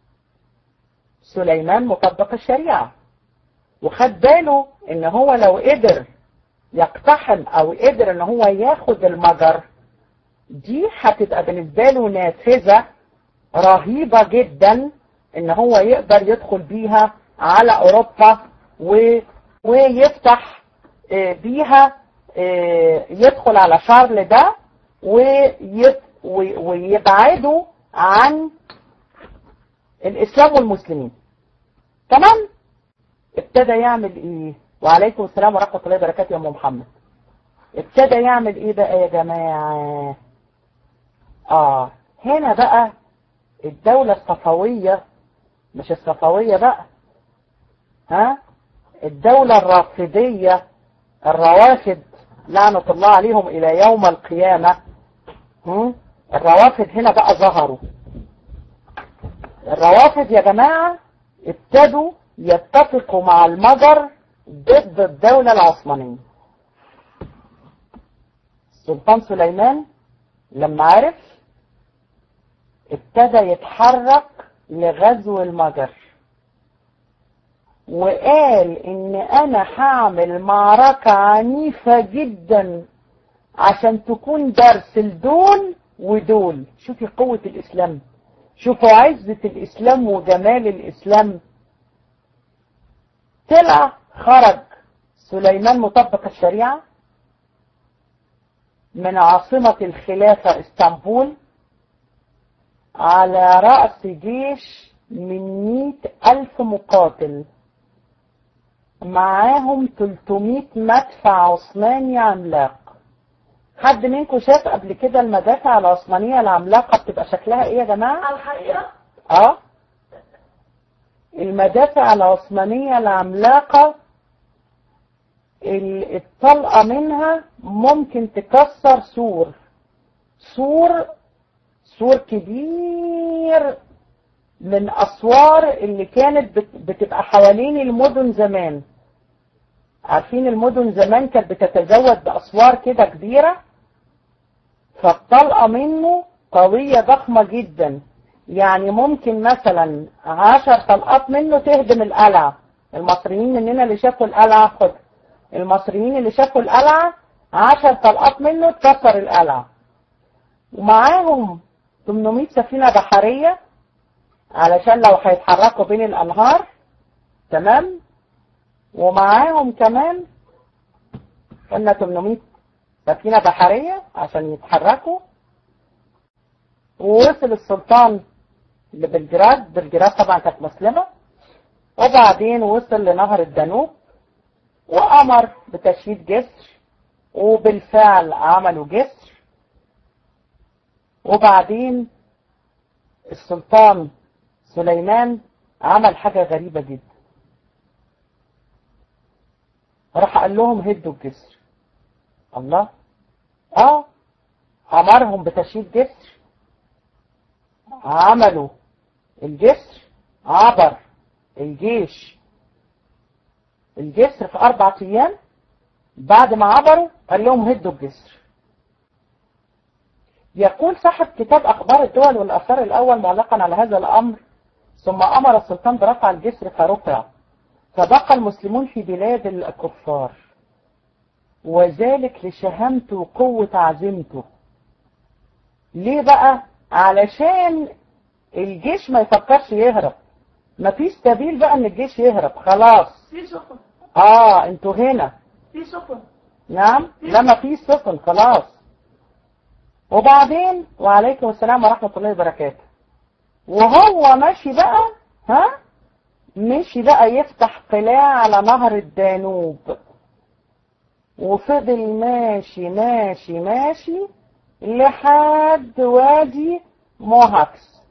سليمان مطبق الشريعة وخد باله ان هو لو قدر يقتحم او قدر ان هو ياخد المجر دي هتبقى بالنسبة له نافذة رهيبة جدا ان هو يقدر يدخل بيها على اوروبا و... ويفتح بيها يدخل على شارل ده ويب... ويبعده عن الاسلام والمسلمين تمام ابتدى يعمل ايه وعليكم السلام ورحمة الله وبركاته يا ام محمد ابتدى يعمل ايه بقى يا جماعة اه هنا بقى الدولة الصفوية مش الصفوية بقى ها الدولة الرافضية الروافد لعنة الله عليهم الى يوم القيامة هم؟ الروافد هنا بقى ظهروا الروافد يا جماعة ابتدوا يتفقوا مع المجر ضد الدولة العثمانية السلطان سليمان لما عرف ابتدى يتحرك لغزو المجر وقال ان انا هعمل معركة عنيفة جدا عشان تكون درس لدول ودول شوفي قوة الاسلام شوفوا عزة الاسلام وجمال الاسلام طلع خرج سليمان مطبق الشريعة من عاصمة الخلافة اسطنبول على رأس جيش من مئة ألف مقاتل معاهم 300 مدفع عثماني عملاق حد منكم شاف قبل كده المدافع العثمانية العملاقة بتبقى شكلها ايه يا جماعة؟ على الحقيقة اه المدافع العثمانية العملاقة ال- الطلقة منها ممكن تكسر سور سور سور كبير من أسوار اللي كانت بت- بتبقى حوالين المدن زمان عارفين المدن زمان كانت بتتزود بأسوار كده كبيرة فالطلقة منه قوية ضخمة جدا يعني ممكن مثلا عشر طلقات منه تهدم القلعة المصريين مننا اللي شافوا القلعة خد المصريين اللي شافوا القلعة عشر طلقات منه تكسر القلعة ومعاهم 800 سفينة بحرية علشان لو هيتحركوا بين الأنهار تمام ومعاهم كمان قلنا 800 سفينة بحرية عشان يتحركوا ووصل السلطان لبلجراد بلجراد طبعا كانت مسلمة وبعدين وصل لنهر الدانوب وأمر بتشييد جسر وبالفعل عملوا جسر وبعدين السلطان سليمان عمل حاجة غريبة جدا راح قال لهم هدوا الجسر الله اه امرهم بتشييد جسر عملوا الجسر عبر الجيش الجسر في اربع ايام بعد ما عبروا قال لهم هدوا الجسر يقول صاحب كتاب اخبار الدول والاثار الاول معلقا على هذا الامر ثم امر السلطان برفع الجسر فرفع فبقى المسلمون في بلاد الكفار وذلك لشهامته وقوة عزيمته ليه بقى علشان الجيش ما يفكرش يهرب مفيش سبيل بقى ان الجيش يهرب خلاص في سفن اه انتوا هنا في سفن نعم لا مفيش سفن خلاص وبعدين وعليكم السلام ورحمة الله وبركاته وهو ماشي بقى ها مشي بقى يفتح قلاع على نهر الدانوب وفضل ماشي ماشي ماشي لحد وادي موهاكس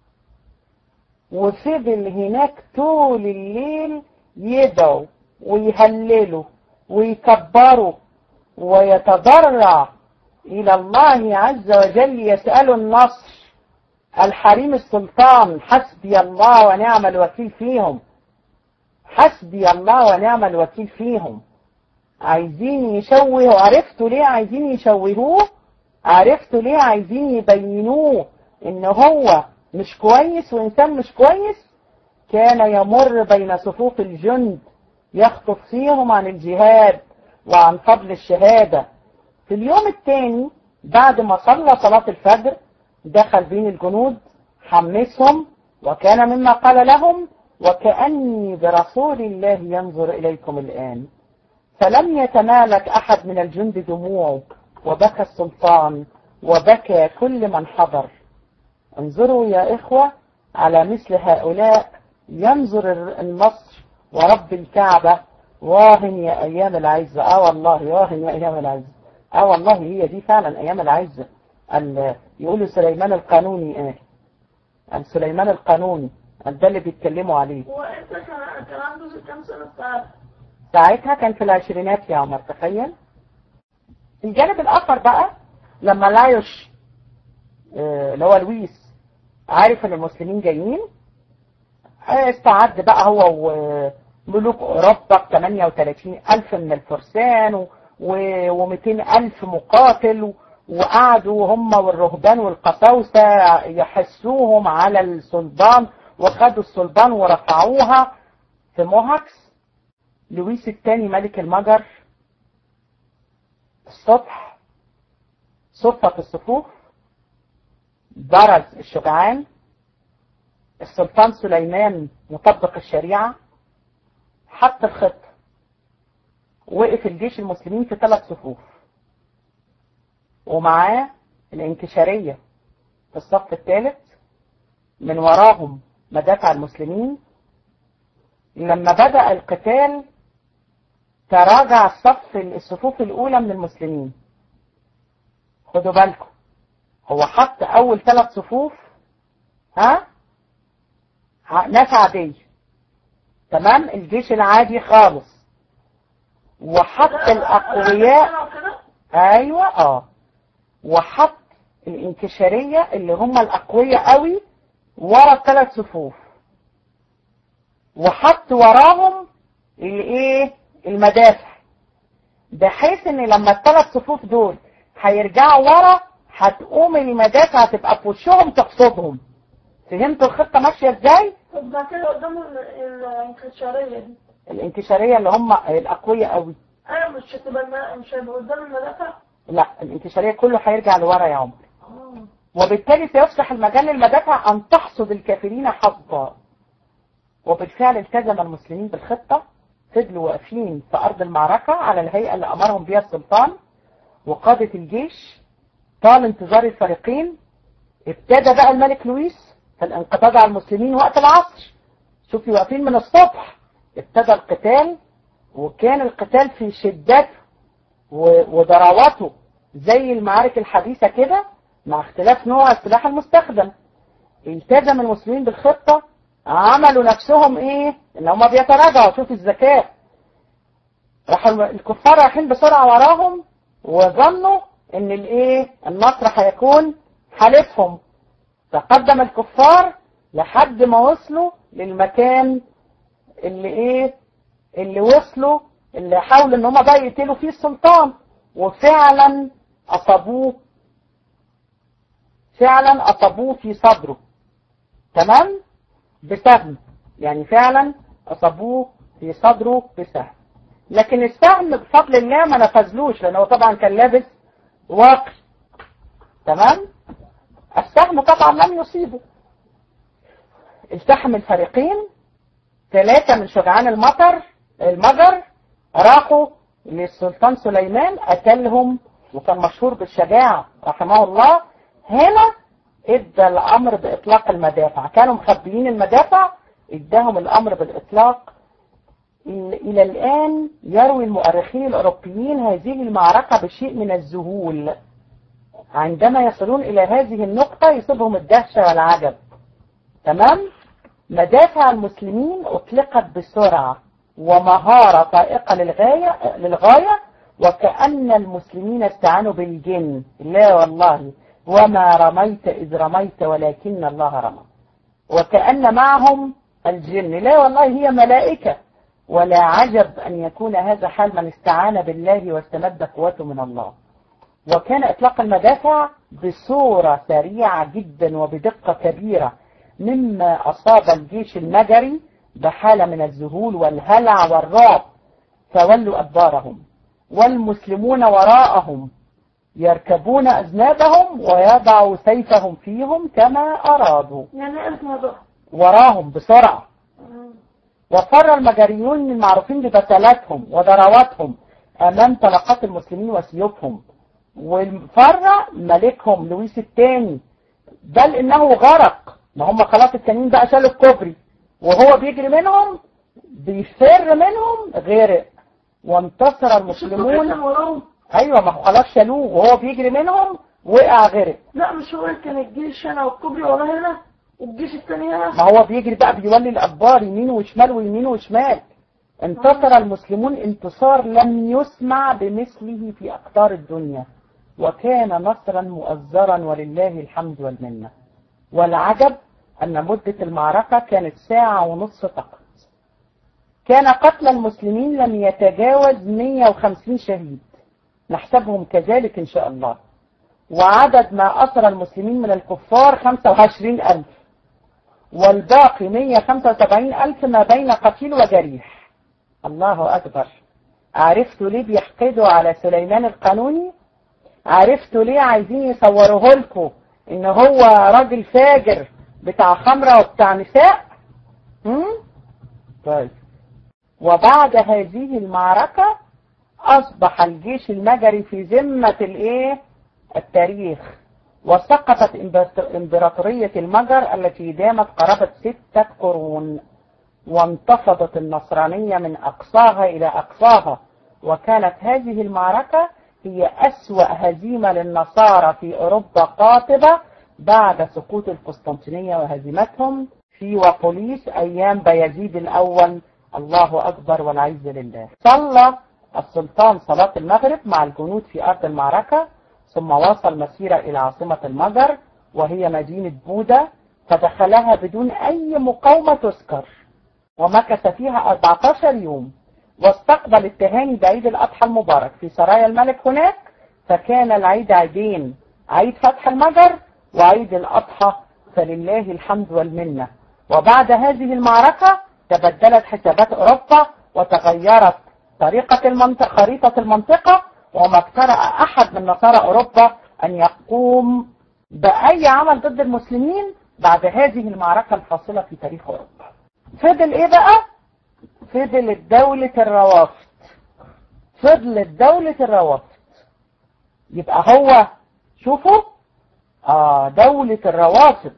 وفضل هناك طول الليل يدعو ويهللوا ويكبروا ويتضرع إلى الله عز وجل يسأل النصر الحريم السلطان حسبي الله ونعم الوكيل فيهم حسبي الله ونعم الوكيل فيهم عايزين يشوهوا عرفتوا ليه عايزين يشوهوه عرفتوا ليه عايزين يبينوه ان هو مش كويس وانسان مش كويس كان يمر بين صفوف الجند يخطف فيهم عن الجهاد وعن فضل الشهادة في اليوم الثاني بعد ما صلى صلاة الفجر دخل بين الجنود حمسهم وكان مما قال لهم وكأني برسول الله ينظر إليكم الآن فلم يتمالك أحد من الجند دموعه وبكى السلطان وبكى كل من حضر انظروا يا إخوة على مثل هؤلاء ينظر النصر ورب الكعبة واهن يا أيام العزة آه والله واهن يا أيام العزة آه والله هي دي فعلا أيام العزة يقولوا سليمان القانوني إيه آه. سليمان القانوني ده اللي بيتكلموا عليه وانت كان كان عنده كام سنة ساعتها؟ ساعتها كان في العشرينات يا عمر تخيل الجانب الآخر بقى لما لايوش اللي هو لويس عارف ان المسلمين جايين استعد بقى هو وملوك اوروبا ب 38 الف من الفرسان و200 الف مقاتل وقعدوا هم والرهبان والقساوسة يحسوهم على الصلبان وخدوا الصلبان ورفعوها في موهكس لويس الثاني ملك المجر الصبح صفت الصفوف برز الشجعان السلطان سليمان مطبق الشريعة حط الخطة وقف الجيش المسلمين في ثلاث صفوف ومعاه الانكشارية في الصف الثالث من وراهم مدافع المسلمين لما بدأ القتال تراجع الصف الصفوف الأولى من المسلمين خدوا بالكم هو حط أول ثلاث صفوف ها ناس عادية تمام الجيش العادي خالص وحط الأقوياء أيوة اه وحط الانكشارية اللي هم الأقوياء قوي ورا الثلاث صفوف وحط وراهم الايه المدافع بحيث ان لما الثلاث صفوف دول هيرجعوا ورا هتقوم المدافع تبقى في وشهم تقصدهم فهمتوا الخطة ماشية ازاي؟ طب ده كده قدام الانكشارية دي الانكشارية اللي هم الأقوياء قوي ايوه مش هتبقى مش هيبقى قدام المدافع؟ لا الانكشارية كله هيرجع لورا يا عمر اه وبالتالي سيفسح المجال للمدافع أن تحصد الكافرين حظا وبالفعل التزم المسلمين بالخطة فضلوا واقفين في أرض المعركة على الهيئة اللي أمرهم بها السلطان وقادة الجيش طال انتظار الفريقين ابتدى بقى الملك لويس في الانقضاض على المسلمين وقت العصر شوفي واقفين من الصبح ابتدى القتال وكان القتال في شدته و- وضراوته زي المعارك الحديثة كده مع اختلاف نوع السلاح المستخدم التزم المسلمين بالخطة عملوا نفسهم ايه ان هم بيتراجعوا شوف الذكاء راحوا الم- الكفار رايحين بسرعة وراهم وظنوا ان الايه النصر هيكون حالفهم تقدم الكفار لحد ما وصلوا للمكان اللي ايه اللي وصلوا اللي حاولوا ان هم بقى يقتلوا فيه السلطان وفعلا اصابوه فعلا اصابوه في صدره تمام بسهم يعني فعلا اصابوه في صدره بسهم لكن السهم بفضل الله ما نفذلوش لانه طبعا كان لابس واقي تمام السهم طبعا لم يصيبه التحم الفريقين ثلاثة من شجعان المطر المجر راحوا للسلطان سليمان قتلهم وكان مشهور بالشجاعة رحمه الله هنا ادى الامر باطلاق المدافع كانوا مخبيين المدافع اداهم الامر بالاطلاق الى الان يروي المؤرخين الاوروبيين هذه المعركة بشيء من الذهول عندما يصلون الى هذه النقطة يصيبهم الدهشة والعجب تمام مدافع المسلمين اطلقت بسرعة ومهارة طائقة للغاية, للغاية وكأن المسلمين استعانوا بالجن لا والله وما رميت إذ رميت ولكن الله رمى وكأن معهم الجن لا والله هي ملائكة ولا عجب أن يكون هذا حال من استعان بالله واستمد قوته من الله وكان إطلاق المدافع بصورة سريعة جدا وبدقة كبيرة مما أصاب الجيش المجري بحالة من الذهول والهلع والرعب فولوا أدبارهم والمسلمون وراءهم يركبون أذنابهم ويضعوا سيفهم فيهم كما أرادوا يعني عرف موضوع وراهم بسرعة وفر المجريون المعروفين ببسالاتهم وضرواتهم أمام طلقات المسلمين وسيوفهم وفر ملكهم لويس الثاني بل إنه غرق ما هم خلاص التانيين بقى شالوا الكوبري وهو بيجري منهم بيفر منهم غرق وانتصر المسلمون كان وراهم ايوه ما هو خلاص شالوه وهو بيجري منهم وقع غرق لا مش هو كان الجيش هنا والكوبري ورا هنا والجيش التاني هنا ما هو بيجري بقى بيولي الأدبار يمين وشمال ويمين وشمال انتصر المسلمون انتصار لم يسمع بمثله في أقطار الدنيا وكان نصرا مؤزرا ولله الحمد والمنة والعجب أن مدة المعركة كانت ساعة ونصف فقط كان قتل المسلمين لم يتجاوز 150 شهيد نحسبهم كذلك إن شاء الله وعدد ما أسر المسلمين من الكفار 25 ألف والباقي 175 ألف ما بين قتيل وجريح الله أكبر عرفتوا ليه بيحقدوا على سليمان القانوني عرفتوا ليه عايزين يصوروه لكم ان هو راجل فاجر بتاع خمرة وبتاع نساء هم؟ طيب وبعد هذه المعركة أصبح الجيش المجري في ذمة الإيه؟ التاريخ وسقطت إمبراطورية المجر التي دامت قرابة ستة قرون وانتفضت النصرانية من أقصاها إلى أقصاها وكانت هذه المعركة هي أسوأ هزيمة للنصارى في أوروبا قاطبة بعد سقوط القسطنطينية وهزيمتهم في وقوليس أيام بيزيد الأول الله أكبر والعز لله صلى السلطان صلاة المغرب مع الجنود في أرض المعركة ثم واصل مسيرة إلى عاصمة المجر وهي مدينة بودا فدخلها بدون أي مقاومة تذكر ومكث فيها 14 يوم واستقبل التهاني بعيد الأضحى المبارك في سرايا الملك هناك فكان العيد عيدين عيد فتح المجر وعيد الأضحى فلله الحمد والمنة وبعد هذه المعركة تبدلت حسابات أوروبا وتغيرت طريقة المنطقة خريطة المنطقة وما اقترأ أحد من نصارى أوروبا أن يقوم بأي عمل ضد المسلمين بعد هذه المعركة الفاصلة في تاريخ أوروبا فضل إيه بقى؟ فضلت دولة الروافد فضلت دولة الروافد يبقى هو شوفوا آه دولة الروافد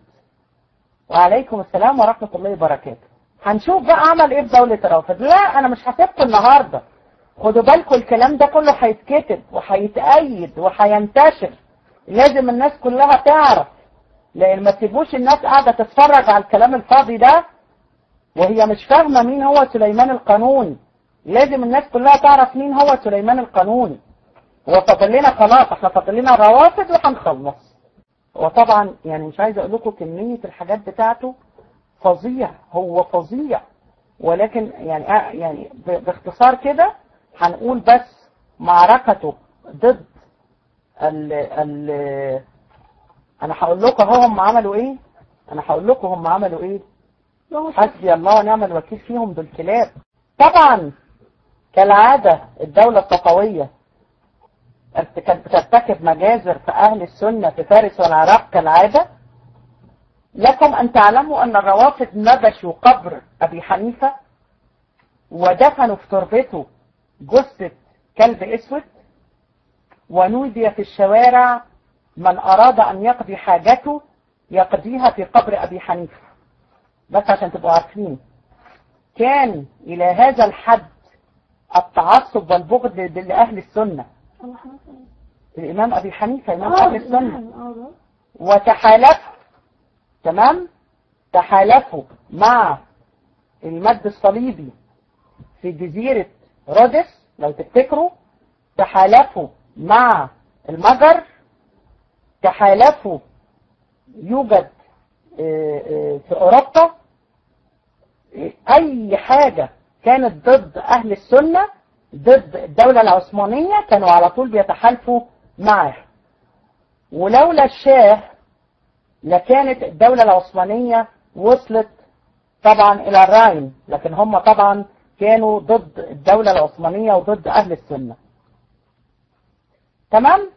وعليكم السلام ورحمة الله وبركاته هنشوف بقى عمل ايه في دولة الروافد لا انا مش هسيبكم النهاردة خدوا بالكم الكلام ده كله هيتكتب وهيتأيد وهينتشر لازم الناس كلها تعرف لان ما تسيبوش الناس قاعدة تتفرج على الكلام الفاضي ده وهي مش فاهمة مين هو سليمان القانوني لازم الناس كلها تعرف مين هو سليمان القانوني هو فاضل لنا خلاص احنا فاضل لنا الروافد وهنخلص وطبعا يعني مش عايز اقول لكم كمية الحاجات بتاعته فظيع هو فظيع ولكن يعني آه يعني باختصار كده هنقول بس معركته ضد ال ال انا هقول لكم اهو هم عملوا ايه انا هقول لكم هم عملوا ايه حسبي الله ونعم الوكيل فيهم دول كلاب طبعا كالعادة الدولة الصفوية كانت بترتكب مجازر في أهل السنة في فارس والعراق كالعادة لكم أن تعلموا أن الروافض نبشوا قبر أبي حنيفة ودفنوا في تربته جثة كلب أسود ونودي في الشوارع من أراد أن يقضي حاجته يقضيها في قبر أبي حنيفة بس عشان تبقوا عارفين كان إلى هذا الحد التعصب والبغض لأهل السنة الإمام أبي حنيفة إمام أهل السنة وتحالفوا تمام تحالفوا مع المد الصليبي في جزيرة رودس لو تفتكروا تحالفوا مع المجر تحالفوا يوجد في أوروبا أي حاجة كانت ضد أهل السنة ضد الدولة العثمانية كانوا على طول بيتحالفوا معه ولولا الشاه لكانت الدولة العثمانية وصلت طبعا إلى الراين لكن هم طبعا كانوا ضد الدولة العثمانية وضد أهل السنة تمام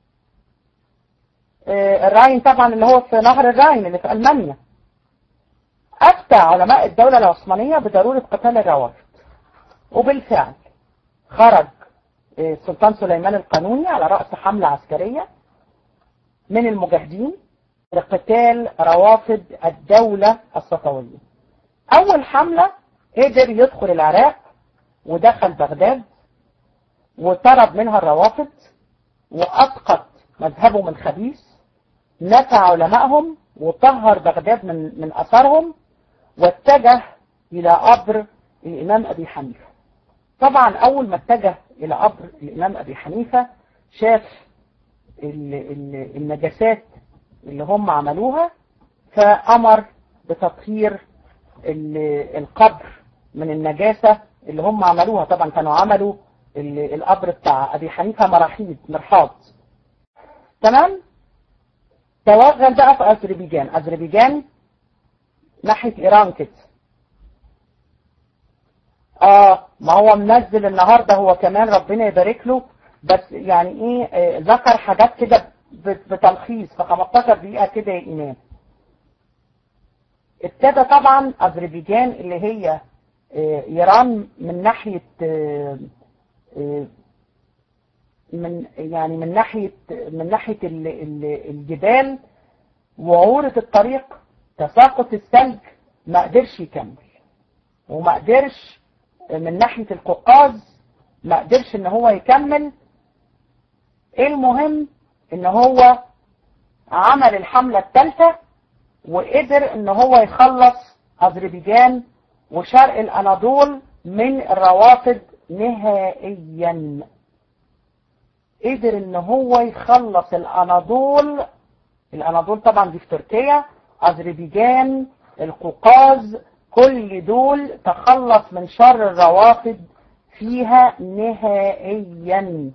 آه الراين طبعا اللي هو في نهر الراين اللي في ألمانيا أفتى علماء الدولة العثمانية بضرورة قتال الروافض وبالفعل خرج آه السلطان سليمان القانوني على رأس حملة عسكرية من المجاهدين لقتال روافض الدولة الصفوية أول حملة قدر يدخل العراق ودخل بغداد وطرد منها الروافض وأسقط مذهبهم الخبيث نفى علمائهم وطهر بغداد من من أثرهم واتجه إلى قبر الإمام أبي حنيفة طبعا أول ما اتجه إلى قبر الإمام أبي حنيفة شاف ال ال النجاسات اللي هم عملوها فأمر بتطهير القبر من النجاسة اللي هم عملوها طبعا كانوا عملوا القبر بتاع أبي حنيفة مراحيض مرحاض تمام توغل بقى في أذربيجان أذربيجان ناحية إيران كده اه ما هو منزل النهاردة هو كمان ربنا يبارك له بس يعني ايه آه ذكر حاجات كده بتلخيص في 15 دقيقة كده يا إيمان ابتدى طبعا أذربيجان اللي هي آه إيران من ناحية آه من يعني من ناحية من ناحية الجبال وعورة الطريق تساقط الثلج ما قدرش يكمل وما قدرش من ناحية القوقاز ما قدرش ان هو يكمل المهم ان هو عمل الحملة الثالثة وقدر ان هو يخلص اذربيجان وشرق الاناضول من الروافض نهائيا قدر ان هو يخلص الاناضول الاناضول طبعا دي في تركيا اذربيجان القوقاز كل دول تخلص من شر الروافض فيها نهائيا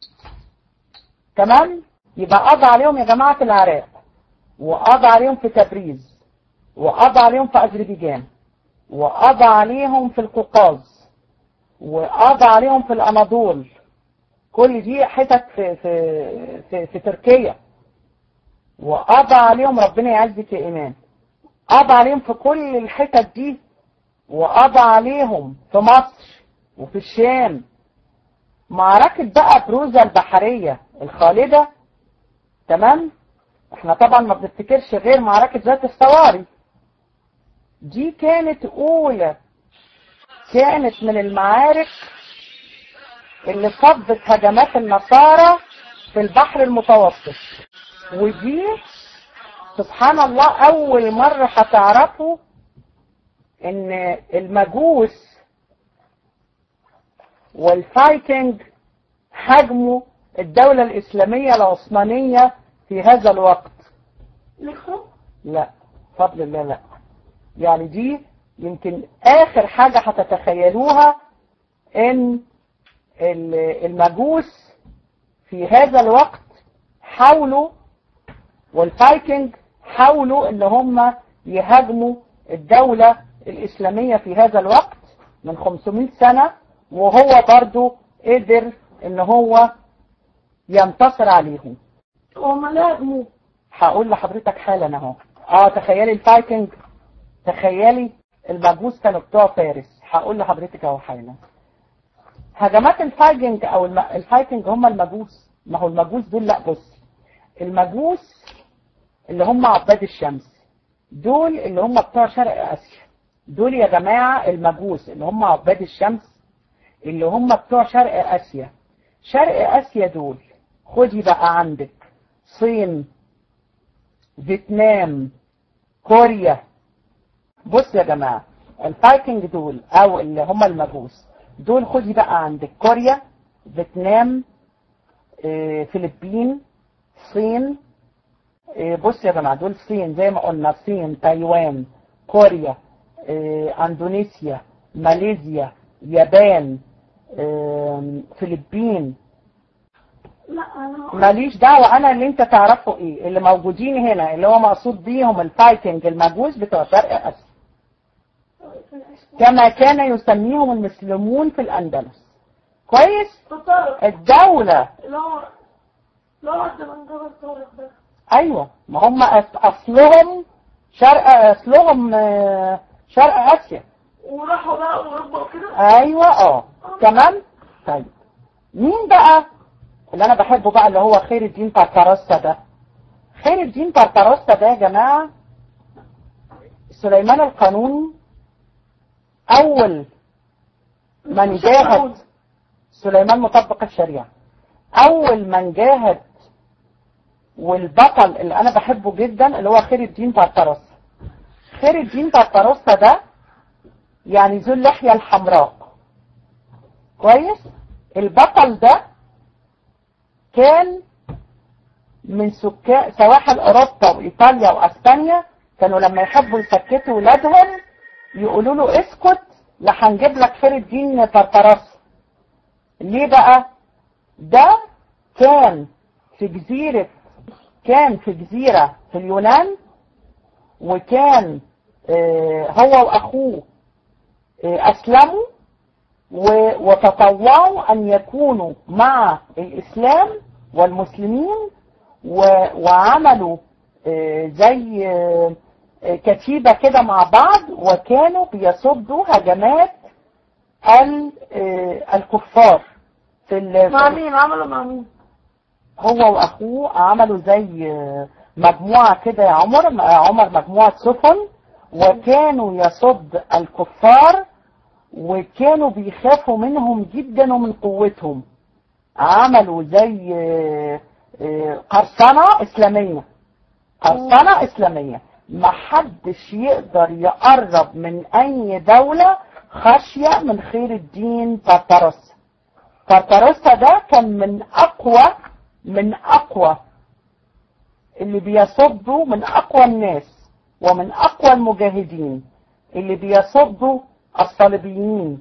تمام يبقى قضى عليهم يا جماعة في العراق وقضى عليهم في تبريز وقضى عليهم في أذربيجان وقضى عليهم في القوقاز وقضى عليهم في الأناضول كل دي حتت في, في, في, في تركيا وقضى عليهم ربنا يعزك يا إيمان قضى عليهم في كل الحتت دي وقضى عليهم في مصر وفي الشام معركة بقى بروزة البحرية الخالدة تمام احنا طبعا ما بنفتكرش غير معركة ذات الصواري دي كانت اولى كانت من المعارك اللي صدت هجمات النصارى في البحر المتوسط ودي سبحان الله اول مرة هتعرفوا ان المجوس والفايتنج هاجموا الدولة الإسلامية العثمانية في هذا الوقت لخم لا فضل الله لا يعني دي يمكن آخر حاجة هتتخيلوها إن المجوس في هذا الوقت حاولوا والفايكنج حاولوا إن هم يهاجموا الدولة الإسلامية في هذا الوقت من 500 سنة وهو برضو قدر إن هو ينتصر عليهم وما لازموا هقول لحضرتك حالا اهو اه تخيلي الفايكنج تخيلي المجوس كانوا بتوع فارس هقول لحضرتك اهو حالا هجمات الفايكنج او الم... الفايكنج هم المجوس ما هو المجوس دول لا بص المجوس اللي هم عباد الشمس دول اللي هم بتوع شرق اسيا دول يا جماعة المجوس اللي هم عباد الشمس اللي هم بتوع شرق اسيا شرق اسيا دول خدي بقى عندك صين فيتنام كوريا بص يا جماعة الفايكنج دول او اللي هم المجوس دول خدي بقى عندك كوريا فيتنام اه فلبين صين اه بص يا جماعة دول صين زي ما قلنا صين تايوان كوريا اه اندونيسيا ماليزيا يابان آم، فلبين لا انا ماليش دعوة انا اللي انت تعرفه ايه اللي موجودين هنا اللي هو مقصود بيهم الفايكنج المجوس بتوع شرق اسيا كما كان يسميهم المسلمون في الاندلس كويس طارق الدولة اللي هو اللي هو عند من جبل طارق ده ايوه ما هم أص- اصلهم شرق اصلهم آه، شرق اسيا وراحوا بقى اوروبا وكده ايوه اه تمام طيب مين بقى اللي انا بحبه بقى اللي هو خير الدين بارتاروسا ده خير الدين بارتاروسا ده يا جماعه سليمان القانوني اول من جاهد سليمان مطبق الشريعه اول من جاهد والبطل اللي انا بحبه جدا اللي هو خير الدين بارتاروسا خير الدين بارتاروسا ده يعني ذو اللحية الحمراء كويس البطل ده كان من سكان سواحل اوروبا وايطاليا واسبانيا كانوا لما يحبوا يسكتوا ولادهم يقولوا له اسكت لا هنجيب لك خير الدين طرطرس ليه بقى ده كان في جزيرة كان في جزيرة في اليونان وكان آه، هو واخوه آه، اسلموا و- وتطوعوا ان يكونوا مع الاسلام والمسلمين و- وعملوا آه، زي آه، آه، كتيبة كده مع بعض وكانوا بيصدوا هجمات ال- آه، الكفار في ال- مع مين عملوا مع مين هو واخوه عملوا زي آه، مجموعة كده يا عمر م- عمر مجموعة سفن وكانوا يصد الكفار وكانوا بيخافوا منهم جدا ومن قوتهم عملوا زي آه، آه، قرصنة إسلامية قرصنة إسلامية محدش يقدر يقرب من أي دولة خشية من خير الدين طرطرس طرطرسة ده كان من أقوى من أقوى اللي بيصدوا من أقوى الناس ومن أقوى المجاهدين اللي بيصدوا الصليبيين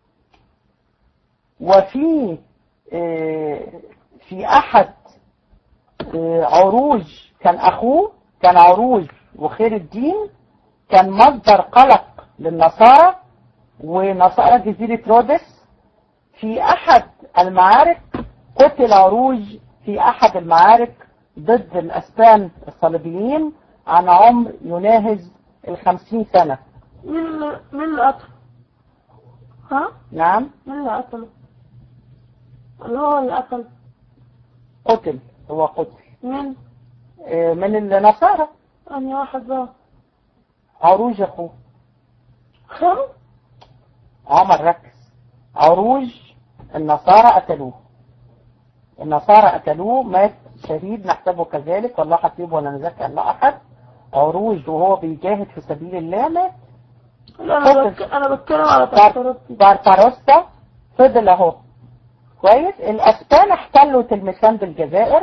وفي آه، في أحد آه، عروج كان أخوه كان عروج وخير الدين كان مصدر قلق للنصارى ونصارى جزيرة رودس في أحد المعارك قتل عروج في أحد المعارك ضد الأسبان الصليبيين عن عمر يناهز الخمسين سنة مين اللي مين اللي قتله ها نعم مين اللي قتله اللي هو اللي قتل قتل هو قتل مين آه، من النصارى انهي واحد بقى عروج أخوه خم عمر ركز عروج النصارى قتلوه النصارى قتلوه مات شهيد نحسبه كذلك والله حسيب ولا نزكي الله أحد عروج وهو بيجاهد في سبيل الله مات لا انا بك... انا بتكلم على تذكرتي بارباروسا فضل اهو كويس الاسبان احتلوا تلمسان بالجزائر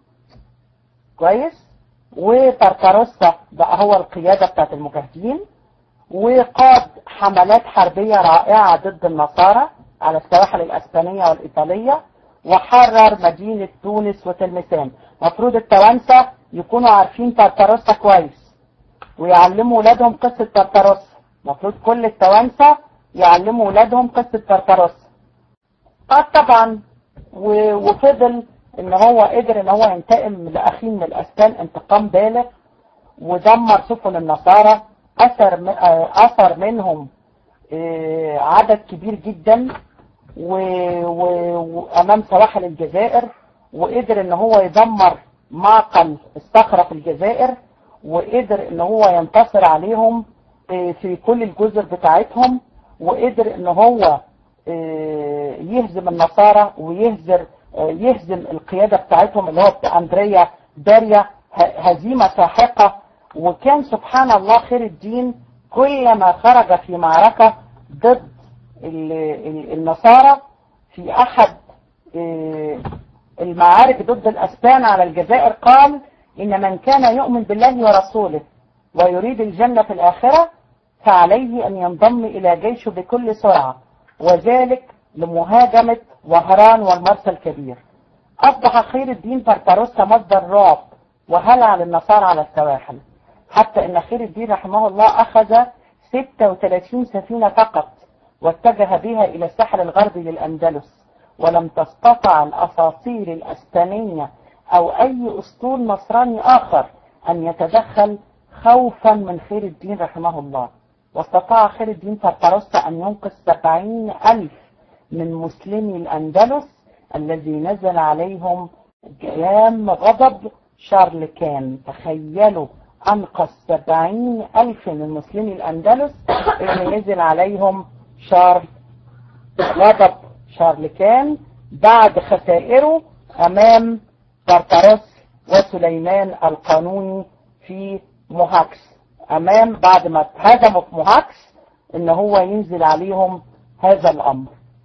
كويس وبارباروسا بقى هو القيادة بتاعت المجاهدين وقاد حملات حربية رائعة ضد النصارى على السواحل الاسبانية والايطالية وحرر مدينة تونس وتلمسان مفروض التوانسة يكونوا عارفين بارباروسا كويس ويعلموا ولادهم قصة بارباروسا المفروض كل التوانسة يعلموا ولادهم قصة بارباروسا اه طبعا و- وفضل ان هو قدر ان هو ينتقم لاخيه من الاسبان انتقام بالغ ودمر سفن النصارى اثر م- آه، اثر منهم آه، عدد كبير جدا و- و- وامام سواحل الجزائر وقدر ان هو يدمر معقل الصخرة في الجزائر وقدر ان هو ينتصر عليهم آه، في كل الجزر بتاعتهم وقدر ان هو آه، يهزم النصارى ويهزر آه، يهزم القيادة بتاعتهم اللي هو بتاع اندريا داريا ه- هزيمة ساحقة وكان سبحان الله خير الدين كلما خرج في معركة ضد ال- ال- النصارى في احد آه، المعارك ضد الاسبان على الجزائر قال ان من كان يؤمن بالله ورسوله ويريد الجنة في الاخرة فعليه أن ينضم إلى جيشه بكل سرعة وذلك لمهاجمة وهران والمرسى الكبير أصبح خير الدين بربروسا مصدر رعب وهلع للنصارى على السواحل حتى أن خير الدين رحمه الله أخذ 36 سفينة فقط واتجه بها إلى الساحل الغربي للأندلس ولم تستطع الأساطير الأسبانية أو أي أسطول نصراني آخر أن يتدخل خوفا من خير الدين رحمه الله واستطاع خير الدين بربروسا أن ينقذ سبعين ألف من مسلمي الأندلس الذي نزل عليهم جام غضب شارلكان تخيلوا أنقذ سبعين ألف من مسلمي الأندلس اللي نزل عليهم شارل غضب شارلكان بعد خسائره أمام بربروس وسليمان القانوني في موهاكس أمام بعد ما اتهزموا في موهاكس إن هو ينزل عليهم هذا الأمر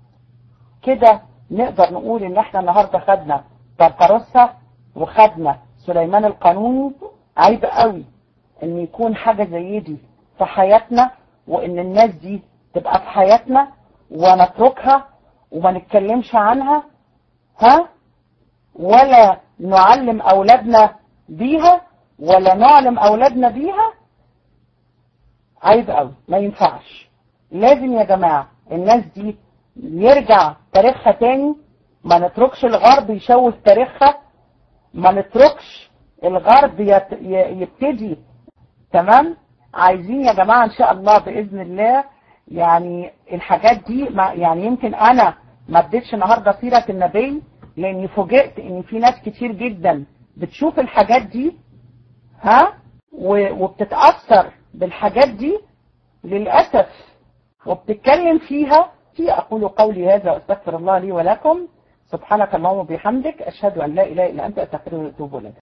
كده نقدر نقول إن إحنا النهاردة خدنا بربروسا وخدنا سليمان القانوني عيب قوي إن يكون حاجة زي دي في حياتنا وإن الناس دي تبقى في حياتنا ونتركها وما نتكلمش عنها ها ولا نعلم أولادنا بيها ولا نعلم أولادنا بيها عيب قوي ما ينفعش لازم يا جماعة الناس دي يرجع تاريخها تاني ما نتركش الغرب يشوه تاريخها ما نتركش الغرب يت... يبتدي تمام عايزين يا جماعة ان شاء الله بإذن الله يعني الحاجات دي ما يعني يمكن انا ما اديتش النهارده سيرة النبي لاني فوجئت ان في ناس كتير جدا بتشوف الحاجات دي ها وبتتأثر بالحاجات دي للأسف وبتتكلم فيها في أقول قولي هذا وأستغفر الله لي ولكم سبحانك اللهم وبحمدك أشهد أن لا إله إلا أنت أستغفرك وأتوب إليك